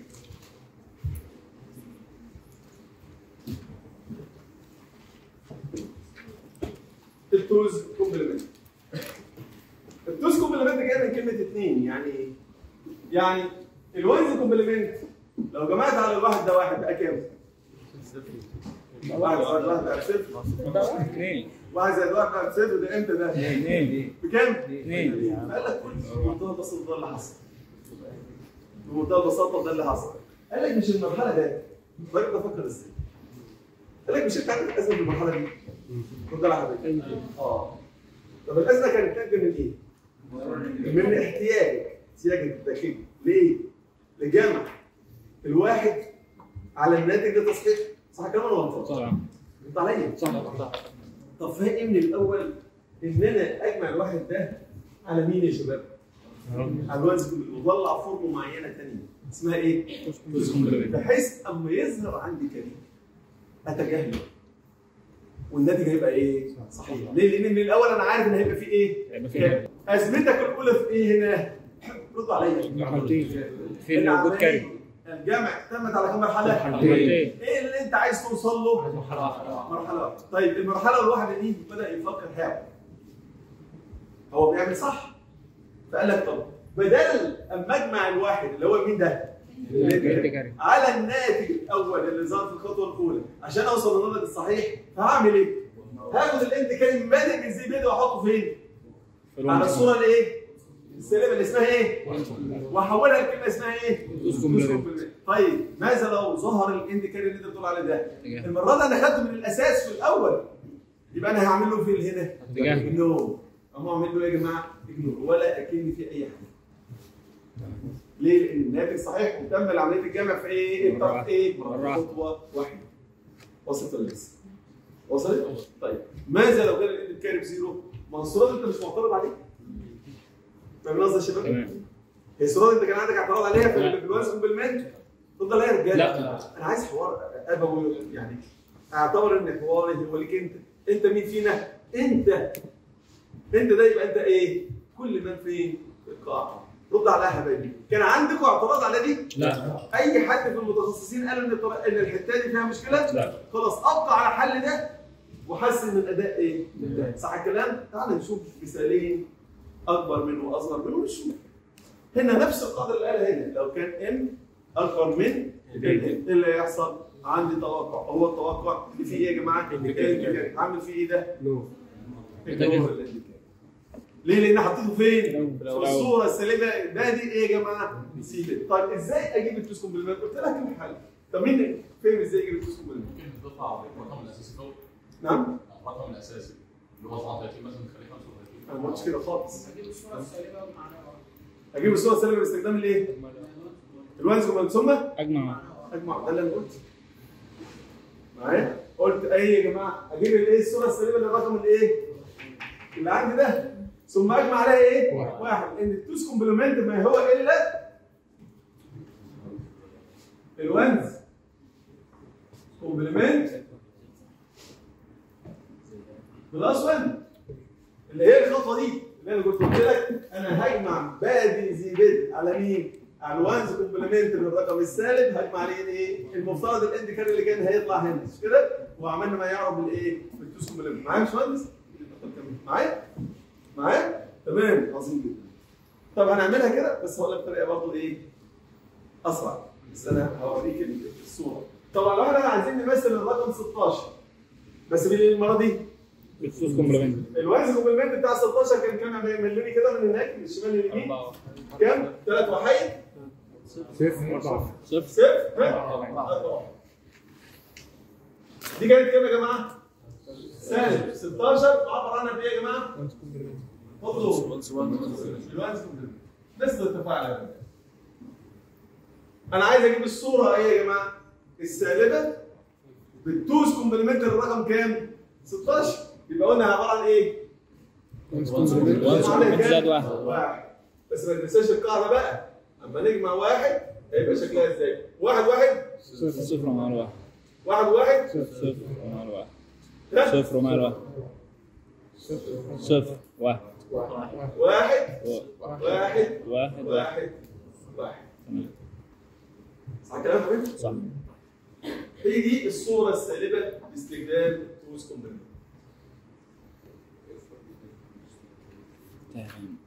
التوز كومبلمنت التوز كومبلمنت جاي من كلمه اثنين يعني ايه؟ يعني الوينز كومبلمنت لو جمعت على الواحد ده واحد بقى كام؟ واحد زائد واحد بقى بصفر اثنين واحد زائد واحد بقى بصفر ده امتى ده؟ اثنين بكام؟ اثنين قال لك بمنتهى البساطه ده اللي حصل بمنتهى البساطه ده اللي حصل قال لك مش المرحله ده الراجل ده فكر ازاي؟ قال لك مش انت عندك ازمه في المرحله دي؟ خد بالك يا حبيبي اه طب الازمه كانت ناتجه من ايه؟ من احتياجك احتياجك الذكي ليه؟ لجمع الواحد على الناتج لتصحيح صح كلام ولا غلط؟ صح انت عليا صح طب فاهم من الاول ان انا اجمع الواحد ده على مين يا شباب؟ على الوزن وطلع فورمه معينه ثانيه اسمها ايه؟ توز كومبلمنت. بحيث اما يظهر عندي كريم اتجاهله والناتج هيبقى ايه؟ صحيح ليه؟ لان من الاول انا عارف ان هيبقى فيه ايه؟ هيبقى فيه كام. ازمتك الاولى في ايه هنا؟ رد عليا مرحلتين في اللي موجود كاري الجمع تمت على كم مرحله؟ مرحلتين ايه اللي انت عايز توصل له؟ مرحله واحده طيب المرحله الواحده دي بدا يفكر هاو هو بيعمل صح فقال لك طب بدل اما اجمع الواحد اللي هو مين ده؟ كاري على الناتج الاول اللي ظهر في الخطوه الاولى عشان اوصل للناتج الصحيح فهعمل ايه؟ هاخد الانت كان بادئ من زي بيض واحطه فين؟ على الصوره الايه؟ السالبه اللي اسمها ايه؟ واحولها لكلمه اسمها ايه؟ دوس كومبلمنت. طيب ماذا لو ظهر الانديكاتور اللي انت بتقول عليه ده؟ اتجاه. المره دي انا خدته من الاساس في الاول يبقى انا هعمل له فين هنا؟ اتجاه. اجنور اما اعمل له ايه يا جماعه؟ اجنور ولا اكن في اي حاجه ليه؟ لان الناتج صحيح وتم عمليه الجمع في ايه؟ مرة انت في ايه؟ مرة واحدة. خطوه واحده وصلت ولا لسه؟ وصلت؟ طيب ماذا لو كان الانديكاتور بزيرو؟ ما هو الصوره دي انت مش معترض عليه فاهم قصدي يا شباب؟ تمام هي الصوره دي انت كان عندك اعتراض عليها في لا. الوزن بالمنت تفضل ايه يا رجاله لا. انا عايز حوار ابوي يعني اعتبر ان حواري هو ليك انت انت مين فينا انت انت ده يبقى انت ايه كل من فين في القاعه رد عليها يا حبايبي كان عندكم اعتراض على دي لا اي حد في المتخصصين قال ان الطر- ان الحته دي فيها مشكله لا. خلاص ابقى على حل ده وحسن من اداء ايه ده. صح الكلام تعال نشوف مثالين اكبر منه واصغر منه ونشوف هنا نفس القاعده اللي قالها هنا لو كان ام اكبر من ام ايه اللي هيحصل عندي توقع هو التوقع اللي فيه ايه يا جماعه indicator. عامل فيه ايه ده ignore الindicator. ليه؟ لان حطيته فين؟ في الصوره السالبه ده دي ايه يا جماعه؟ سي طيب ازاي اجيب التوس كومبلمنت؟ قلت لك كم حل طب مين فهم ازاي اجيب التوس كومبلمنت؟ بتطلع الرقم الاساسي فوق نعم؟ الرقم الاساسي اللي هو 37 مثلا نخليه 35 انا ما قلتش كده خالص هجيب الصورة السالبة ومعناها اجيب الصوره السالبه باستخدام الايه؟ الوانز كومبلمنت ثم اجمع اجمع ده اللي انا قلته معايا؟ قلت ايه يا جماعه؟ اجيب الايه الصوره السالبه للرقم الايه؟ اللي عندي ده ثم اجمع عليها ايه؟ واحد. واحد ان التوس كومبلمنت ما هو الا الوانز كومبلمنت بلس 1 اللي هي الخطوه دي اللي انا كنت قلت لك انا هجمع بادي زي بيد على مين؟ على الوانز كومبلمنت للرقم السالب هجمع عليه الايه؟ المفترض الانديكاتور اللي كان هيطلع هنا مش كده؟ وعملنا ما يعرف بالايه؟ بالتوس كومبلمنت معايا يا باشمهندس؟ طب كمل. معايا؟ معايا؟ تمام عظيم جدا. طب هنعملها كده بس هقول لك طريقه برضه ايه؟ اسرع بس انا هوريك الصوره. طبعا لو احنا عايزين نمثل الرقم 16 بس بالمره دي بالسوس كومبلمنت الوزن كومبلمنت بتاع 16 كان كام مليوني كده من هناك من الشمال لليمين كام؟ ثلاث وحيد صفر أربعة صفر صفر ها؟ أربعة. دي كانت كام يا جماعه؟ سالب 16 عبر عنها بايه يا جماعه؟ خدوا الوانز كومبلمنت نسبه التفاعل يا جماعه انا عايز اجيب الصوره ايه يا جماعه؟ السالبه بالتوز كومبلمنت الرقم كام؟ 16 يبقى قلنا عباره عن ايه؟ وانس كومبلمنت زائد واحد واحد بس ما تنساش القاعده بقى اما نجمع واحد هيبقى شكلها ازاي؟ واحد واحد صفر صفر ومع الواحد واحد واحد صفر صفر ومع الواحد ها؟ صفر ومع الواحد صفر واحد واحد و- واحد واحد واحد واحد واحد تمام. صح الكلام يا حبيبي؟ صح هي دي الصوره السالبه باستخدام توز كومبلمنت تمام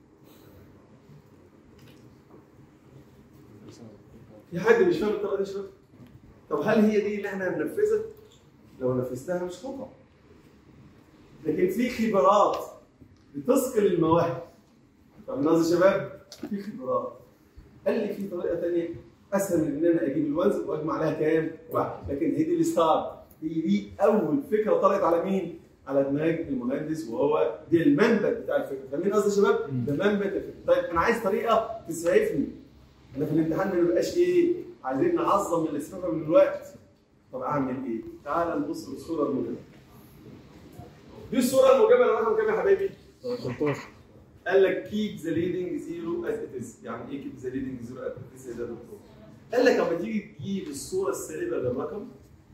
في حد مش فاهم الطريقه دي يا شباب؟ طب هل هي دي اللي احنا هننفذها؟ لو نفذتها مش خطا. لكن في خبرات بتثقل المواهب. فاهم قصدي يا شباب؟ في خبرات. قال لي في طريقه ثانيه اسهل من ان انا اجيب الوزن واجمع عليها كام؟ واحد، لكن هي دي الستار. هي دي اول فكره طرقت على مين؟ على دماغ المهندس وهو دي المنبت بتاع الفكره، فاهمين قصدي يا شباب؟ ده منبت الفكره. طيب انا عايز طريقه تسعفني احنا في الامتحان ما بنبقاش ايه عايزين نعظم الاستفاده من الوقت طب اعمل ايه؟ تعال نبص للصوره الموجبه دي الصوره الموجبه للرقم كام يا حبايبي؟ 16 قال لك كيب ذا ليدنج زيرو از ات از يعني ايه كيب ذا ليدنج زيرو از ات از ده دكتور؟ قال لك لما تيجي تجيب الصوره السالبه للرقم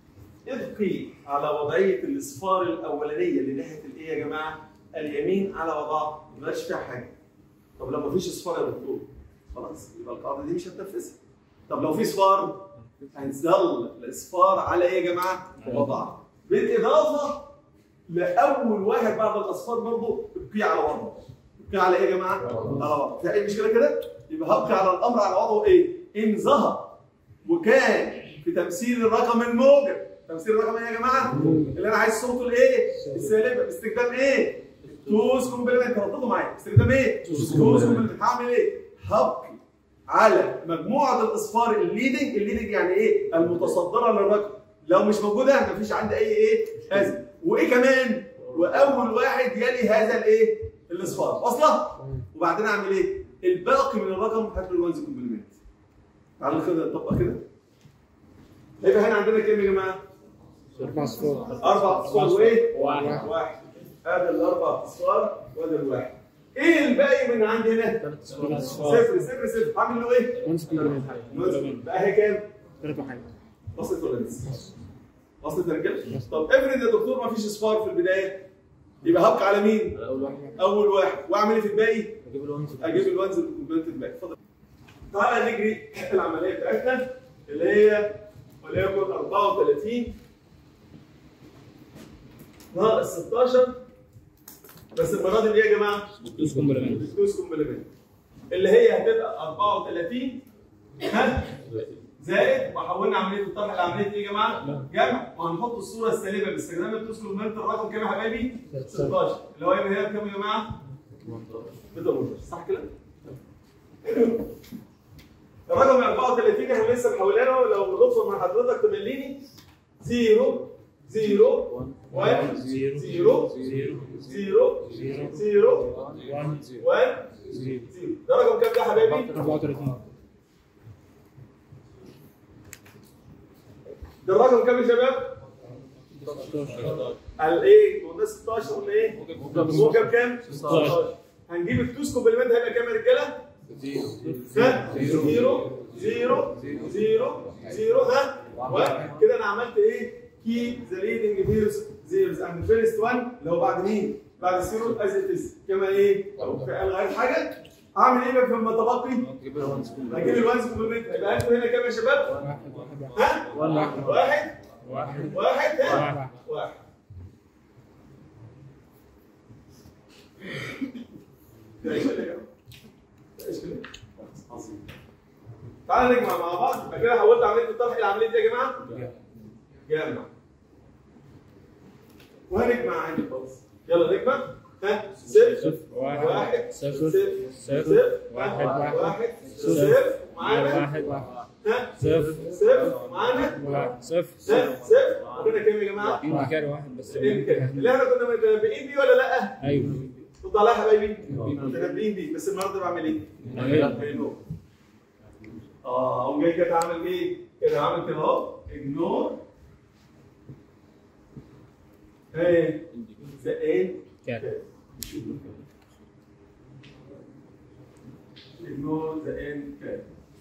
ابقي على وضعيه الاصفار الاولانيه اللي ناحيه الايه يا جماعه؟ اليمين على وضعها ما يبقاش فيها حاجه. طب لو ما فيش اصفار يا دكتور خلاص يبقى القاعده دي مش هتنفذها. طب لو في اصفار هنظل الاصفار على ايه يا جماعه؟ وضعها. بالاضافه لاول واحد بعد الاصفار برضه ابقي على وضعه. ابقي على ايه يا جماعه؟ على وضعه. في اي مشكله كده؟ يبقى هبقي على الامر على وضعه ايه؟ ان ظهر وكان في تمثيل الرقم الموجب تمثيل الرقم ايه يا جماعه؟ اللي انا عايز صوته الايه؟ السالبه باستخدام ايه؟ توز كومبلمنت رددوا معايا باستخدام ايه؟ توز كومبلمنت هعمل ايه؟ هبقي على مجموعه الاصفار الليدنج الليدنج يعني ايه؟ المتصدره للرقم لو مش موجوده مفيش عندي اي ايه؟ هذا وايه كمان؟ واول واحد يلي هذا الايه؟ الاصفار واصله؟ وبعدين اعمل ايه؟ الباقي من الرقم هات له الوانز كومبلمنت تعالوا كده نطبق كده هيبقى هنا عندنا كام يا جماعه؟ أربع أصفار اربع اصفار وايه؟ واحد. واحد هذا الاربع اصفار وهذا الواحد ايه الباقي من عندي هنا؟ ثلاث أصفار صفر صفر صفر هعمل له ايه؟ وانس كومبلمنت بقى هي كام؟ ثلاث وحاجة وصلت ولا لسه؟ وصلت يا رجاله؟ طب افرض يا دكتور ما فيش اصفار في البدايه يبقى هبقى على مين؟ اول واحد اول واحد واعمل ايه في الباقي؟ اجيب الونز اجيب الوانز الكومبلمنت الباقي اتفضل تعالى نجري العمليه بتاعتنا اللي هي وليكن 34 ناقص 16 بس المره دي ايه يا جماعه؟ دوس كومبلمنت بالدوس كومبلمنت اللي هي هتبقى 34 ها زائد وحولنا عمليه الطرح لعمليه ايه يا جماعه؟ جمع وهنحط الصوره السالبه باستخدام الدوس كومبلمنت الرقم كام يا حبايبي؟ 16 اللي هو يبقى هنا بكام يا جماعه؟ ب 18 صح كده؟ الرقم 34 احنا لسه محولينه لو بالغلطه مع حضرتك تمليني 0 0 1 0 0 0 0 1 1 0 0 ده رقم كام ده يا حبايبي؟ 34 ده الرقم كام يا شباب؟ 16 قال ايه؟ قلنا 16 قلنا ايه؟ موجب كام؟ 16 هنجيب التوس كومبلمنت هيبقى كام يا رجاله؟ ها؟ زيرو زيرو زيرو زيرو ها؟ واحد كده انا عملت ايه؟ كيب ذا ليدنج فيروس زيروز اند فيرست 1 اللي هو بعد مين؟ بعد الزيرو از ات از كما ايه؟ غير حاجه اعمل ايه بقى في المتبقي؟ اجيب الونز هجيب الوانز كومبلمنت يبقى انتوا هنا كام يا شباب؟ واحد واحد واحد ها؟ واحد واحد واحد واحد ها؟ واحد. واحد ده إشكال يا جماعة؟ ده إشكال. عظيم. تعالى نجمع مع بعض يبقى كده حولت عمليه الطرح الى عمليه ايه يا جماعه؟ جمع وهنجمع عادي خالص يلا نجمع ها صفر صفر واحد واحد صفر صفر صفر واحد واحد واحد صفر صفر معانا واحد واحد ها صفر صفر معانا واحد صفر ها صفر وكده كام يا جماعه؟ انت كاري واحد بس إيه اللي احنا كنا متنبئين بيه ولا لا؟ ايوه رد عليا يا حبايبي متنبئين بيه بس النهارده بعمل ايه؟ اجنور اه اقوم جاي كده عامل ايه؟ كده عامل كده اهو اجنور ايه زقين كاري اجنور زقين كده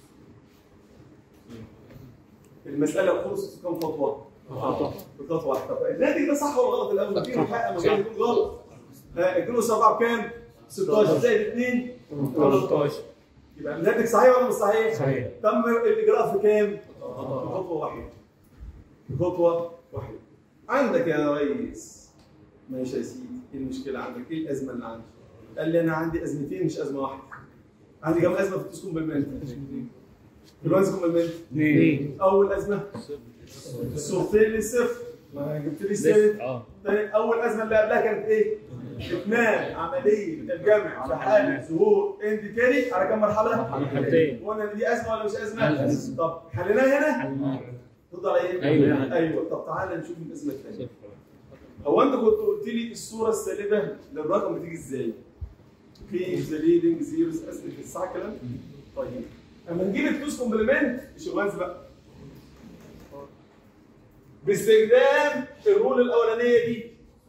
المسألة خلصت في كام خطوة؟ خطوة خطوة واحدة طب الناتج ده صح ولا غلط الأول؟ في حق مجال يكون غلط ها الجنيه سبعة بكام؟ 16 زائد 2 13 يبقى الناتج صحيح ولا مش صحيح؟ صحيح. تم الاجراء في كام؟ في خطوه واحده. في خطوه واحده. عندك يا ريس ماشي يا سيدي ايه المشكله عندك؟ ايه الازمه اللي عندك؟ قال لي انا عندي ازمتين مش ازمه واحده. عندي كام ازمه في التوس كومبلمنت؟ في الوانز كومبلمنت اثنين اول ازمه الصورتين للصفر ما جبت لي الثالث اه تاني اول ازمه اللي قبلها كانت ايه؟ اتمام عمليه الجمع في حاله ظهور اند كاري على كم مرحله؟ مرحلتين. قلنا ان دي ازمه ولا مش ازمه؟ أزمة. طب حليناها هنا؟ حلنا. ترد على ايه؟ أيوة. ايوه طب تعالى نشوف الازمه الثانيه هو انت كنت قلت لي الصوره السالبه للرقم بتيجي ازاي؟ في ذا ليدنج زيروز اسئله الساعه كلام؟ طيب اما نجيب التوس كومبلمنت الشغلانز بقى باستخدام الرول الاولانيه دي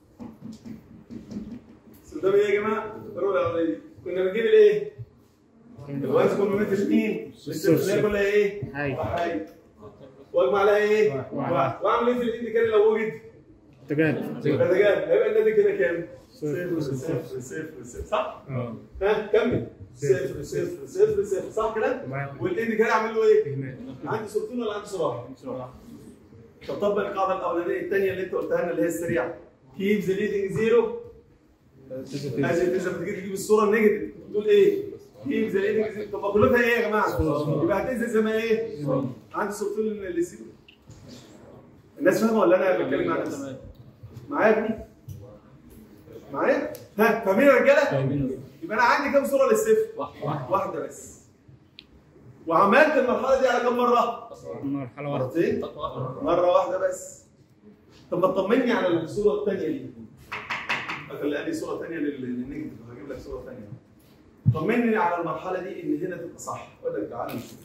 استخدام ايه يا جماعه؟ الرول الاولانيه دي كنا بنجيب الايه؟ الوانز كومبلمنت الاثنين الاستثناء كلها ايه؟ حي. حي واجمع لها ايه؟ واحد. واحد واعمل ايه في الانديكاتور لو وجد؟ تجارب يبقى ده جاب هيبقى الناتج كده كام؟ صفر. صفر صفر صفر صفر صح؟ اه ها كمل صفر. صفر صفر صفر صفر صح كده؟ معايا. والانديكاتور اعمل له ايه؟ هناك عندي صورتين ولا عندي صراحه؟ طب طبق القاعده الاولانيه الثانيه اللي انت قلتها لنا اللي هي السريعه keep the leading zero as it is لما تيجي تجيب الصوره النيجاتيف تقول ايه؟ keep the leading zero طب مقولتها ايه يا جماعه؟ يبقى هتنزل زي ما ايه؟ عندي صورتين اللي زيرو الناس فاهمه ولا انا بتكلم مع نفسي؟ معايا يا ابني؟ معايا؟ ها فاهمين يا رجاله؟ يبقى انا عندي كام صوره للصفر؟ واحد واحده بس وعملت المرحله دي على كام مره؟ مرحلة واحدة مرتين مره واحده بس طب ما تطمني على الصوره الثانيه دي خلي لي صوره ثانيه للنيجاتيف هجيب لك صوره ثانيه طمني على المرحله دي ان هنا تبقى صح اقول لك تعالى نشوف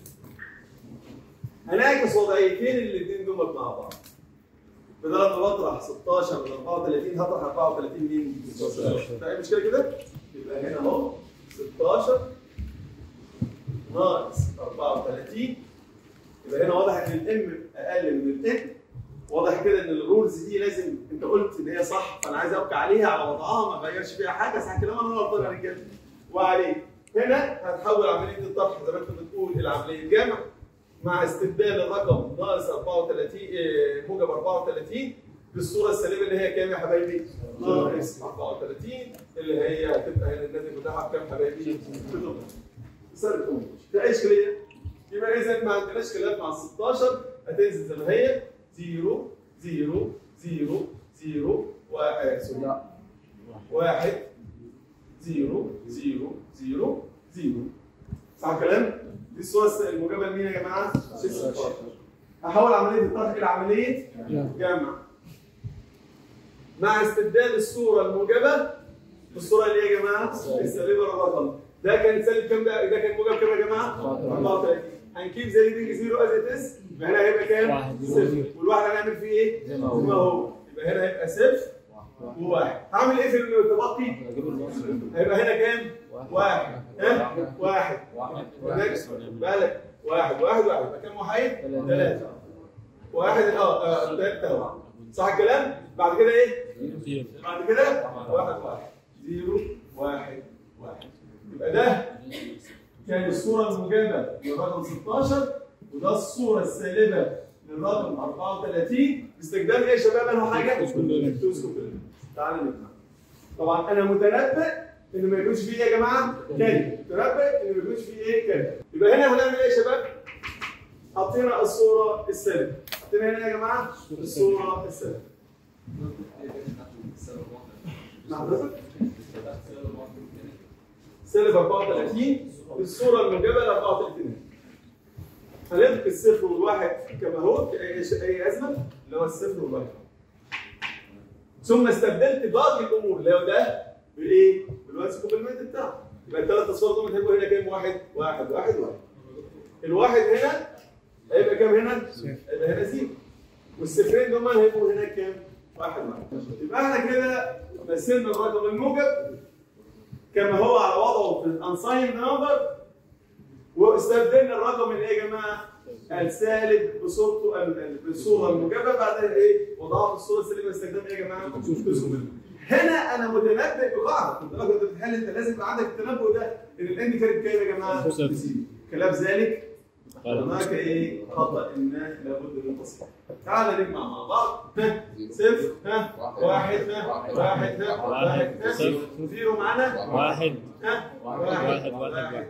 هنعكس وضعيتين الاثنين دول مع بعض بدل ما بطرح 16 من 34 هطرح 34 مين؟ 16 في اي مشكله كده؟ يبقى هنا اهو 16 ناقص 34 يبقى هنا واضح ان الام اقل من الان واضح كده ان الرولز دي لازم انت قلت ان هي صح فانا عايز ابقى عليها على وضعها ما اغيرش فيها حاجه صح كلام انا غلطان يا رجاله وعليه هنا هتحول عمليه الطرح زي ما انت بتقول الى عمليه جمع مع استبدال الرقم ناقص 34 آه، موجب 34 بالصوره السالبه اللي هي كام يا حبايبي؟ ناقص 34 اللي هي هتبقى هنا الناتج بتاعها بكام حبايبي؟ بتبقى سالب 18 في اي اشكاليه؟ يبقى اذا ما عندناش خلاف مع ال 16 هتنزل زي ما هي 0 0 0 0 1 سوري 1 0 0 0 0 صح الكلام؟ دي الصوره الموجبه لمين يا جماعه؟ 16 هحول عمليه الطرح الى عمليه جمع مع استبدال الصوره الموجبه بالصوره اللي هي يا جماعه السالبه للرقم ده كان سالب كام ده ده كان موجب كام يا جماعه 34 هنكيب زي ليدنج زيرو از ات از يبقى هنا هيبقى كام واحد. صفر والواحد هنعمل فيه ايه زي ما هو يبقى هنا هيبقى صفر وواحد هعمل ايه في المتبقي هيبقى هنا كام واحد ها واحد بالك بالك واحد واحد واحد يبقى كام وحيد ثلاثه واحد اه اه ثلاثه اهو صح الكلام بعد كده ايه بعد كده واحد واحد زيرو واحد واحد يبقى ده كان الصورة الموجبة للرقم 16 وده الصورة السالبة للرقم 34 باستخدام ايه يا شباب انه حاجة؟ توسكو تعالى نجمع طبعا انا متنبئ ان ما يكونش فيه ايه يا جماعة؟ كلمة متنبئ ان ما يكونش فيه ايه كلمة يبقى هنا هنعمل ايه يا شباب؟ حطينا الصورة السالبة حطينا هنا يا جماعة الصورة السالبة مع حضرتك؟ سالب 34 الصورة الموجبة ل 34 هنلقي الصفر والواحد كما هو في اي ش- اي ازمه اللي هو الصفر والواحد ثم استبدلت باقي الامور اللي هو ده بايه؟ بالوانس كومبلمنت بتاعه يبقى الثلاث اصفار دول هيبقوا هنا كام؟ واحد واحد واحد واحد الواحد هنا هيبقى كام هنا؟ هيبقى هنا زيرو والصفرين دول هيبقوا هنا كام؟ واحد واحد يبقى احنا كده مثلنا الرقم الموجب كما هو على وضعه في الانساين نمبر واستبدلنا الرقم اللي ايه يا جماعه؟ السالب بصورته ال- ال- بالصوره الموجبه بعدين ايه؟ وضعها في الصوره السالبه باستخدام ايه يا جماعه؟ هنا انا متنبئ بقاعده خد بالك وانت بتحل انت لازم يبقى عندك التنبؤ ده ان الان كانت كام يا جماعه؟ صفر. بزيرو. خلاف ذلك هناك ايه خطا ما لابد من تصحيحه تعال نجمع مع بعض ها صفر ها واحد ها واحد ها واحد ها صفر. زيرو معانا واحد ها واحد، واحد، واحد.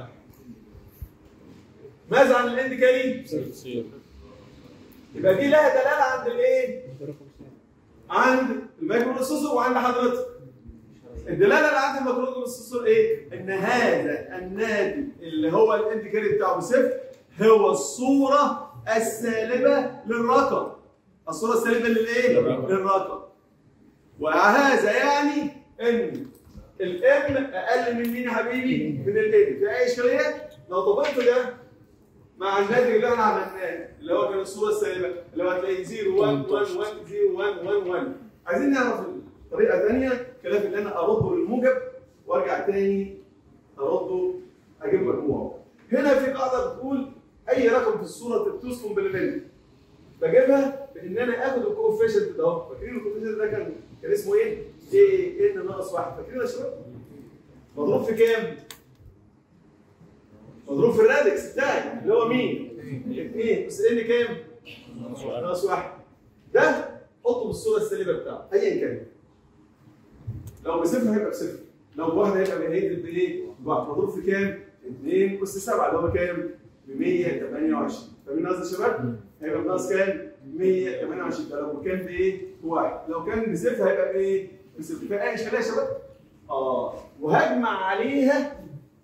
ماذا عن الانديكاري؟ صفر يبقى دي لها دلاله عند الايه؟ عند المايكرو بروسيسور وعند حضرتك الدلاله اللي عند المايكرو بروسيسور ايه؟ ان هذا الناتج اللي هو الانديكاري بتاعه صفر هو الصوره السالبه للرقم الصوره السالبه للايه؟ للرقم. للرقم وهذا يعني ان الام اقل من مين يا حبيبي؟ من الان في اي اشكاليه؟ لو طبقت ده مع الناتج اللي احنا عملناه اللي هو كان الصوره السالبه اللي هو هتلاقي 0 1 1 1 0 1 1 1 عايزين نعرف طريقه ثانيه خلاف ان انا ارده للموجب وارجع تاني ارده اجيب مجموعه هنا في قاعده بتقول اي رقم في الصوره تبتوس كومبلمنت بجيبها بان انا اخد الكوفيشنت ده اهو فاكرين الكوفيشنت ده كان كان اسمه ايه؟ ايه ان ناقص واحد فاكرين يا شباب؟ مضروب في كام؟ مضروب في الرادكس بتاعي اللي هو مين؟ اثنين بس ان كام؟ ناقص واحد ده حطه بالصوره السالبه بتاعته ايا كان لو بصفر هيبقى بصفر لو بواحد هيبقى هينزل بايه؟ بواحد مضروب في كام؟ 2 اس 7 اللي هو كام؟ ب 128 فاهمين قصدي يا شباب؟ هيبقى بناقص كام؟ 128 ده لو كان بايه؟ بواحد لو كان بصفر هيبقى بايه؟ بصفر في اي اشكاليه يا شباب؟ اه وهجمع عليها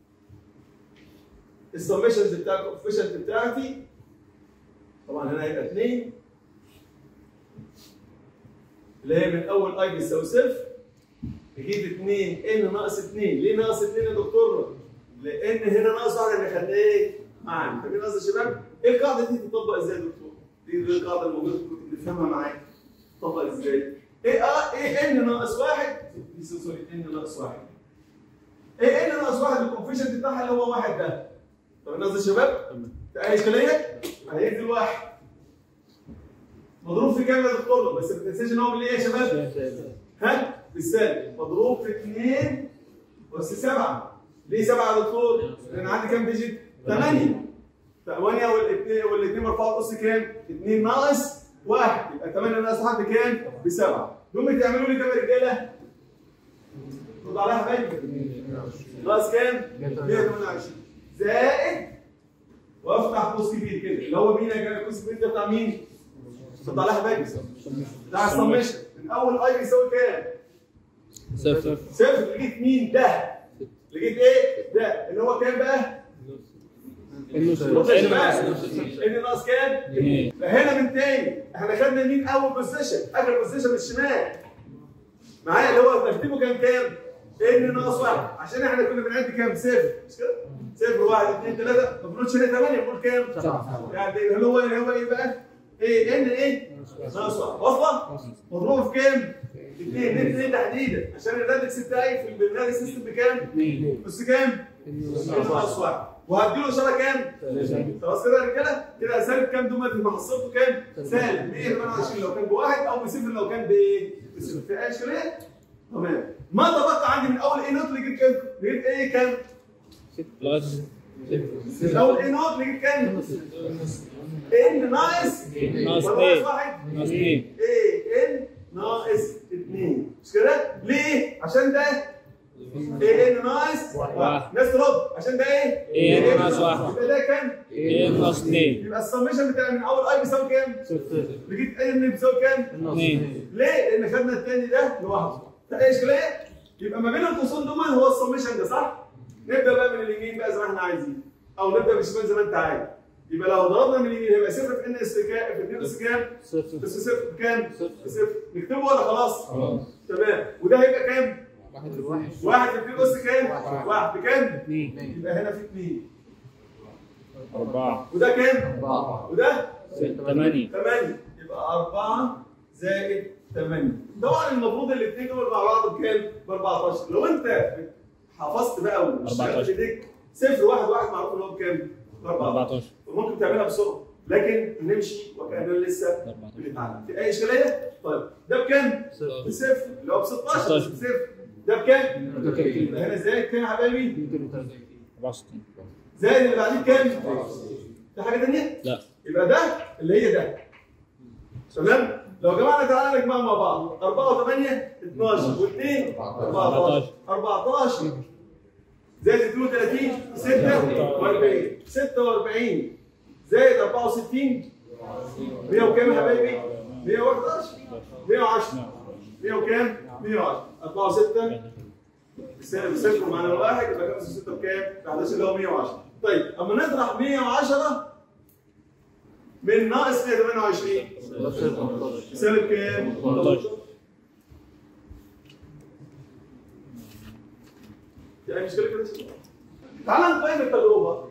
السمشنز بتاع الكوفيشنت بتاعتي طبعا هنا هيبقى 2 اللي هي من اول اي بيساوي صفر نجيب 2 ان ناقص 2 ليه ناقص 2 يا دكتور؟ لان هنا ناقص واحد اللي خلاه ايه؟ معانا فاهمين قصدي يا شباب؟ ايه القاعده دي تطبق ازاي يا دكتور؟ دي دي القاعده الموجوده كنت بنفهمها معاك تطبق ازاي؟ ايه اه ايه ان ناقص واحد سوري ان ناقص واحد ايه ان ناقص واحد الكونفيشنت بتاعها اللي هو واحد ده فاهمين قصدي يا شباب؟ في اي اشكاليه؟ هينزل واحد مضروب في كام يا دكتور؟ بس ما تنساش ان هو بالايه يا شباب؟ ها؟ بالسالب مضروب في 2 أس 7 ليه 7 يا دكتور؟ لأن عندي كام ديجيت؟ 8 8 والاثنين والاثنين مرفوع أس كام؟ 2 ناقص 1 يبقى 8 ناقص 1 بكام؟ ب 7 دول تعملوا لي كام يا رجالة؟ رد عليها يا حبايبي ناقص كام؟ 128 زائد وافتح قوس كبير كده اللي هو مين يا جماعه القوس الكبير ده بتاع مين؟ رد عليها يا حبايبي بتاع السمشن من اول اي بيساوي كام؟ صفر صفر لقيت مين ده؟ لقيت ايه؟ ده اللي هو كام بقى؟ النص بص يا شباب ان ناقص كام؟ اتنين. فهنا من تاني احنا خدنا مين اول بوزيشن؟ اخر بوزيشن الشمال معايا اللي هو ترتيبه كان كام؟ ان ناقص واحد عشان احنا كنا بنعد كام؟ صفر مش كده؟ صفر واحد اثنين ثلاثة ما بنقولش هنا ثمانية بنقول كام؟ يعني اللي هو اللي هو ايه بقى؟ ايه ان ايه؟ ناقص واحد واصلة؟ مضروبة في كام؟ اثنين اثنين تحديدا عشان الرادكس بتاعي في البرنامج سيستم بكام؟ بس كام؟ ناقص واحد وهديله اشاره كام؟ خلاص كده يا رجاله؟ كده سالب كام دول في محصلته كام؟ سالب 128 لو كان بواحد او بصفر لو كان بايه؟ بصفر في اي اشكاليه؟ تمام ما تبقى عندي من اول ايه نوت لقيت كام؟ لقيت ايه كام؟ لغايه من اول ايه نوت لقيت كام؟ ان ناقص ناقص ولا اتنين. واحد؟ ناقص اتنين. ايه ان ناقص 2 مش كده؟ ليه؟ عشان ده ايه ان ناقص واحد. ناس ترد عشان ده ايه؟ إيه إن ناقص واحد. يبقى ده كام؟ ايه ناقص اتنين يبقى السمشن بتاع من اول اي بيساوي كام؟ لقيت اي ان بيساوي كام؟ اتنين ليه؟ لان خدنا الثاني ده لوحده. ده ايه اشكاليه؟ يبقى ما بين القوسين دول هو السمشن ده صح؟ نبدا بقى من اليمين بقى زي ما احنا عايزين او نبدا بالشمال زي ما انت عايز. يبقى لو ضربنا من اليمين هيبقى صفر في ان اس كام؟ في 2 اس كام؟ بس صفر بكام؟ صفر نكتبه ولا خلاص؟ خلاص تمام وده هيبقى كام؟ واحد واحد في 2 اس كام؟ واحد. واحد بكام؟ اتنين يبقى هنا في 2 أربعة وده كام؟ أربعة وده ستة تمانية 8 يبقى 4 زائد 8 طبعا المفروض الاثنين دول مع بعض بكام؟ ب 14 لو انت حفظت بقى واشتغلت 14. بايديك صفر واحد واحد معروف ان هو بكام؟ ب 14 14 ممكن تعملها بسرعه لكن نمشي وكاننا لسه 14 بنتعلم في اي اشكاليه؟ طيب ده بكام؟ بصفر اللي هو ب 16 16. بصفر ده بكام؟ يبقى هنا زائد كام يا حبايبي؟ 64 زائد اللي بعديه كام؟ في حاجه ثانيه؟ لا يبقى ده اللي هي ده تمام لو جمعنا تعالى نجمعهم مع بعض 4 و8 12 و2 14 14 زائد 32 46 46 زائد 64 100 وكام يا حبايبي 111 110 100 وكام 110 4 و6 السالب صفر معنا الواحد يبقى 5 و6 بكام 11 اللي هو 110 طيب اما نطرح 110 من ناقص 128 سالب كام؟ 18. يعني مشكلة كده تعال نقيم التجربة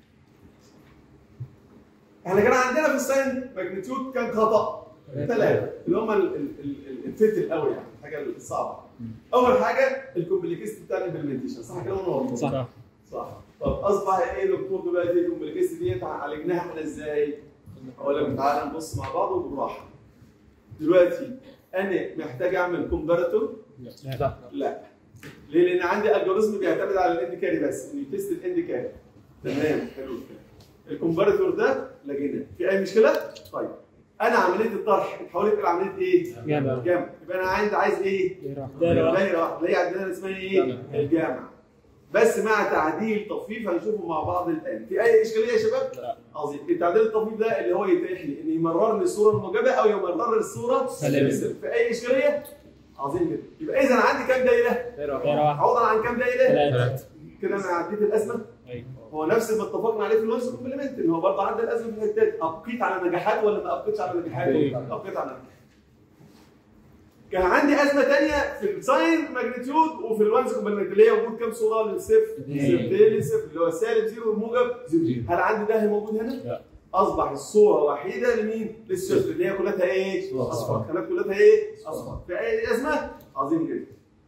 احنا كان عندنا في الساين ماجنتيود كان خطأ ثلاثة اللي هم ال- ال- ال- الفيت الأول يعني الحاجة الصعبة أول حاجة الكومبليكيست بتاع الامبلمنتيشن صح كده ولا غلط؟ صح صح طب أصبح إيه يا دكتور دلوقتي الكومبليكيست ديت عالجناها احنا إزاي؟ اقول لك تعالى نبص مع بعض وبالراحه دلوقتي انا محتاج اعمل كومباراتور لا لا ليه؟ لان عندي الجوريزم بيعتمد على الاند كاري بس انه يتست الاند كاري تمام حلو الكلام الكومباراتور ده لقيناه في اي مشكله؟ طيب انا عمليه الطرح اتحولت الى عمليه ايه؟ جمع جمع يبقى انا عندي عايز ايه؟ دايرة دايره واحده اللي هي عندنا اسمها ايه؟ الجامع بس مع تعديل تطفيف هنشوفه مع بعض الان في اي اشكاليه يا شباب؟ لا. عظيم التعديل التطفيف ده اللي هو يتيح لي ان يمرر لي الصوره الموجبه او يمرر لي الصوره سليمة. في اي اشكاليه؟ عظيم جدا يبقى اذا عندي كام دايره؟ دايرة واحدة عوضا عن كام دايره؟ ثلاثة كده انا عديت الازمه أيوة هو نفس اللي اتفقنا عليه في الويس كومبلمنت ان هو برضه عدى الازمه في الحته دي ابقيت على نجاحات ولا ما ابقيتش على نجاحات؟ أيوة. ابقيت على نجاحات كان عندي ازمه ثانيه في الساين ماجنتيود وفي الوانز كومبلمنت اللي هي وجود كام صوره للصفر؟ اثنين. صفرين للصفر اللي هو سالب زيرو والموجب زيرو هل عندي ده موجود هنا؟ لا. اصبح الصوره وحيده لمين؟ للصفر اللي هي كلها ايه؟ اصفر كانت كلها ايه؟ اصفر في اي ازمه؟ عظيم جدا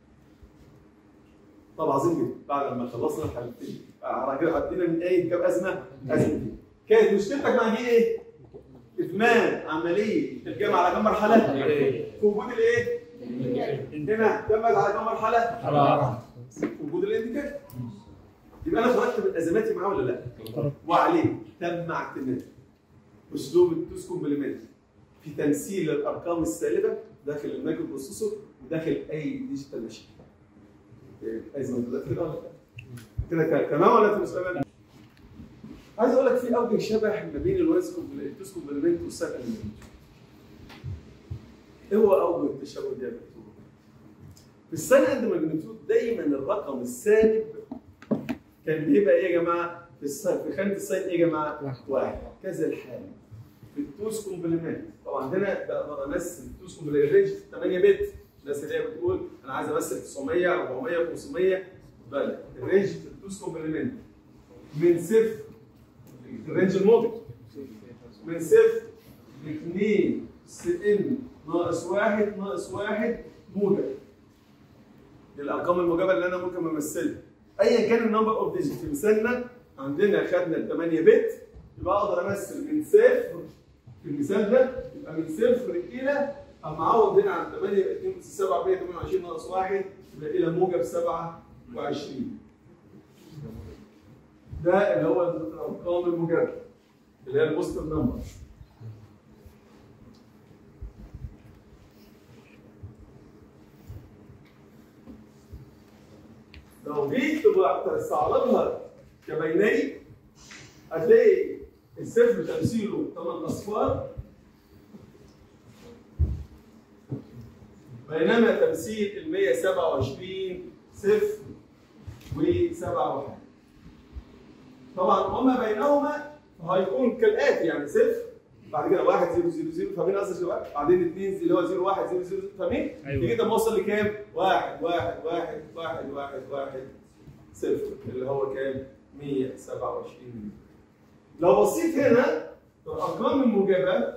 طب عظيم جدا بعد ما خلصنا الحالتين عدينا من ايه كام ازمه؟ ازمتين كانت مشكلتك مع دي ايه؟ اتمام عمليه الجمع على كم مرحله؟ في وجود الايه؟ هنا تمت على كم مرحله؟ على في وجود الانديكاتور يبقى انا خرجت من ازماتي معاه ولا لا؟ وعليه تم اعتماد اسلوب التوس كومبلمنت في تمثيل الارقام السالبه داخل المايكرو بروسيسور وداخل اي ديجيتال ماشين. ازمه دلوقتي كده ولا لا؟ كده كده تمام ولا انت مش تمام؟ عايز اقول لك في اوجه شبه ما بين الويز التوس كومبلمنت والسايد الماجنتيود. ايه هو اوجه التشابه ده يا دكتور؟ في الساين اند ماجنتيود دايما الرقم السالب كان بيبقى ايه يا جماعه؟ في الساين في خانه الساين ايه يا جماعه؟ واحد. واحد كذا الحال في التوس كومبلمنت طبعا هنا بقدر امثل التوس كومبلمنت رينج 8 بت الناس اللي هي بتقول انا عايز امثل 900 400 500 خد بالك الرينج في التوس كومبلمنت من صفر الرينج الموجب من صفر ل 2 سن ناقص واحد ناقص واحد موجب دي الارقام الموجبه اللي انا ممكن امثلها ايا كان النمبر اوف ديجيت في مثالنا عندنا خدنا ال 8 بت يبقى اقدر امثل من صفر في المثال ده يبقى من صفر الى اما اعوض هنا عن 8 يبقى 2 7 128 ناقص 1 يبقى الى موجب 27 ده اللي هو الارقام الموجبه اللي هي البوستر نمبر لو جيت تبقى تستعرضها كبينري هتلاقي الصفر تمثيله 8 اصفار بينما تمثيل ال 127 صفر و7 واحد طبعا وما بينهما هيكون كالاتي يعني صفر بعد كده 1 0 0 0 فاهمين قصدي يا شباب؟ بعدين 2 اللي هو 0 1 0 0 فاهمين؟ أيوة. كده موصل لكام؟ 1 1 1 1 1 1 صفر اللي هو كام؟ 127 لو بصيت هنا الارقام الموجبه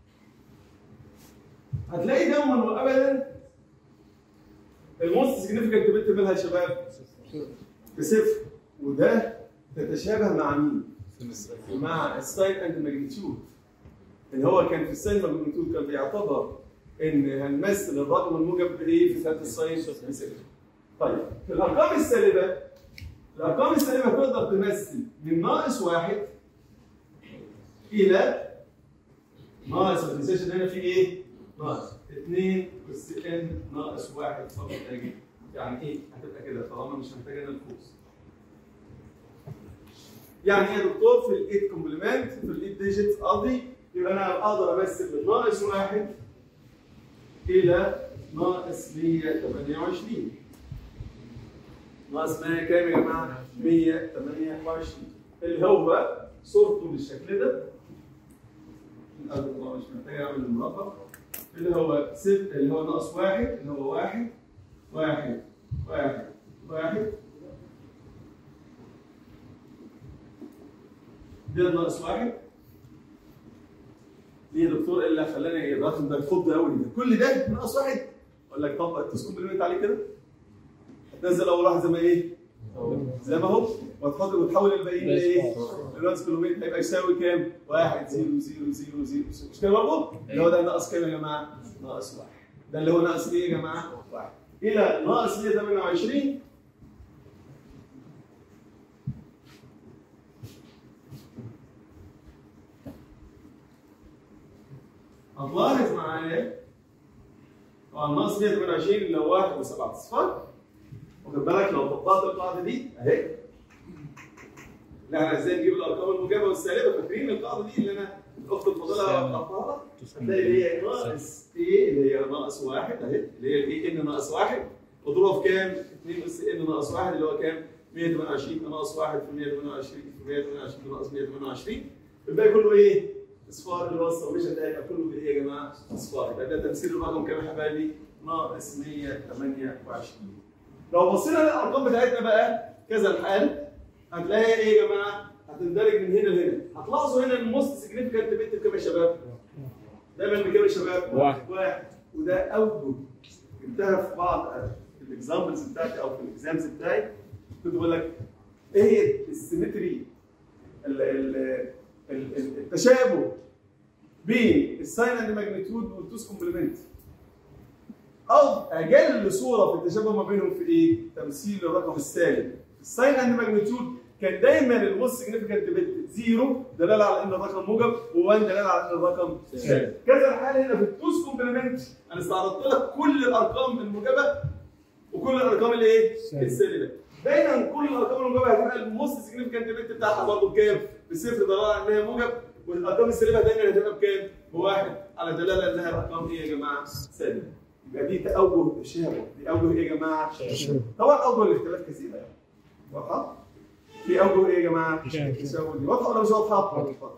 هتلاقي دوما وابدا الموست سيجنفيكانت بت مالها يا شباب؟ بصفر وده تتشابه مع مين؟ مع الساين اند ماجنتيود اللي هو كان في الساين ماجنتيود كان بيعتبر ان هنمثل الرقم الموجب بايه في ذات الساين بصفر. طيب في الارقام السالبه الارقام السالبه تقدر تمثل من ناقص واحد الى ناقص ما تنساش ان هنا في ايه؟ ناقص 2 اس ان ناقص واحد فقط اجي يعني ايه؟ هتبقى كده طالما مش محتاجه انا الفوز يعني ايه يا دكتور في الايت كومبلمنت في الايت ديجيت قصدي يبقى انا اقدر امثل من ناقص واحد الى ناقص 128 ناقص 100 كام يا جماعه؟ 128 اللي هو صورته بالشكل ده الأرض طبعا مش محتاج اعمل المربع اللي هو ست اللي هو ناقص واحد اللي هو واحد واحد واحد واحد ده ناقص واحد ليه يا دكتور ايه اللي خلاني الرقم ده يخض قوي ده كل ده ناقص واحد اقول لك طبق التوس كومبلمنت عليه كده هتنزل اول واحد زي ما ايه؟ زي ما هو وتحط وتحول الباقيين بس لايه؟ خلاص. الرأس كيلومتر هيبقى يساوي كام؟ 1 0 0 0 0 مش كده برضه؟ اللي هو ده ناقص كام يا جماعه؟ ناقص 1 ده اللي هو ناقص ايه يا جماعه؟ 1 الى ناقص 128 هتلاحظ معايا طبعا ناقص 128 اللي هو 1 و7 اصفار واخد بالك لو طبقت القاعده دي اهي لا احنا ازاي نجيب الارقام الموجبه والسالبه فاكرين القاعده دي اللي انا الاخت الفاضله وضحتها هتلاقي اللي هي ناقص ايه اللي هي ناقص واحد اهي اللي هي الايه ان ناقص واحد مضروبه في كام؟ 2 اس ان ناقص واحد اللي هو كام؟ 128 ناقص واحد في 128 في 128 ناقص 128 الباقي كله ايه؟ اصفار اللي هو السميشن ده هيبقى كله بايه يا جماعه؟ اصفار يبقى ده تمثيل الرقم كام يا حبايبي؟ ناقص 128 لو بصينا للارقام بتاعتنا بقى كذا الحال هتلاقي ايه يا جماعه؟ هتندرج من هنا لهنا هتلاحظوا هنا الموست سيجنفكانت بت بكام يا شباب؟ دايما بكام يا شباب؟ واحد. واحد وده اوجه جبتها في بعض الاكزامبلز بتاعتي او في الاكزامز بتاعي كنت بقول لك ايه هي السيمتري ال- ال- ال- ال- التشابه بين الساين اند ماجنتيود والتوس كومبلمنت او اجل صوره في التشابه ما بينهم في ايه؟ تمثيل الرقم السالب الساين اند ماجنتيود كان دايما الموست سيجنفكانت بت زيرو دلاله على ان الرقم موجب و1 دلاله على ان الرقم سالب كذا الحال هنا في التوس كومبلمنت انا استعرضت لك كل الارقام الموجبه وكل الارقام اللي ايه؟ السالبه دايما كل الارقام الموجبه هتبقى الموست سيجنفكانت بت بتاعها برضه بكام؟ بصفر دلاله على ان هي موجب والارقام السالبه دايما هتبقى بكام؟ بواحد على دلاله انها ارقام ايه يا جماعه؟ سالبه يبقى دي تأوه تشابه دي أوجه إيه يا جماعة؟ طبعا أوجه الاختلاف كثيرة يعني واضحة؟ في أوجه إيه يا جماعة؟ تشابه. تشابه دي واضحة ولا مش واضحة؟ واضحة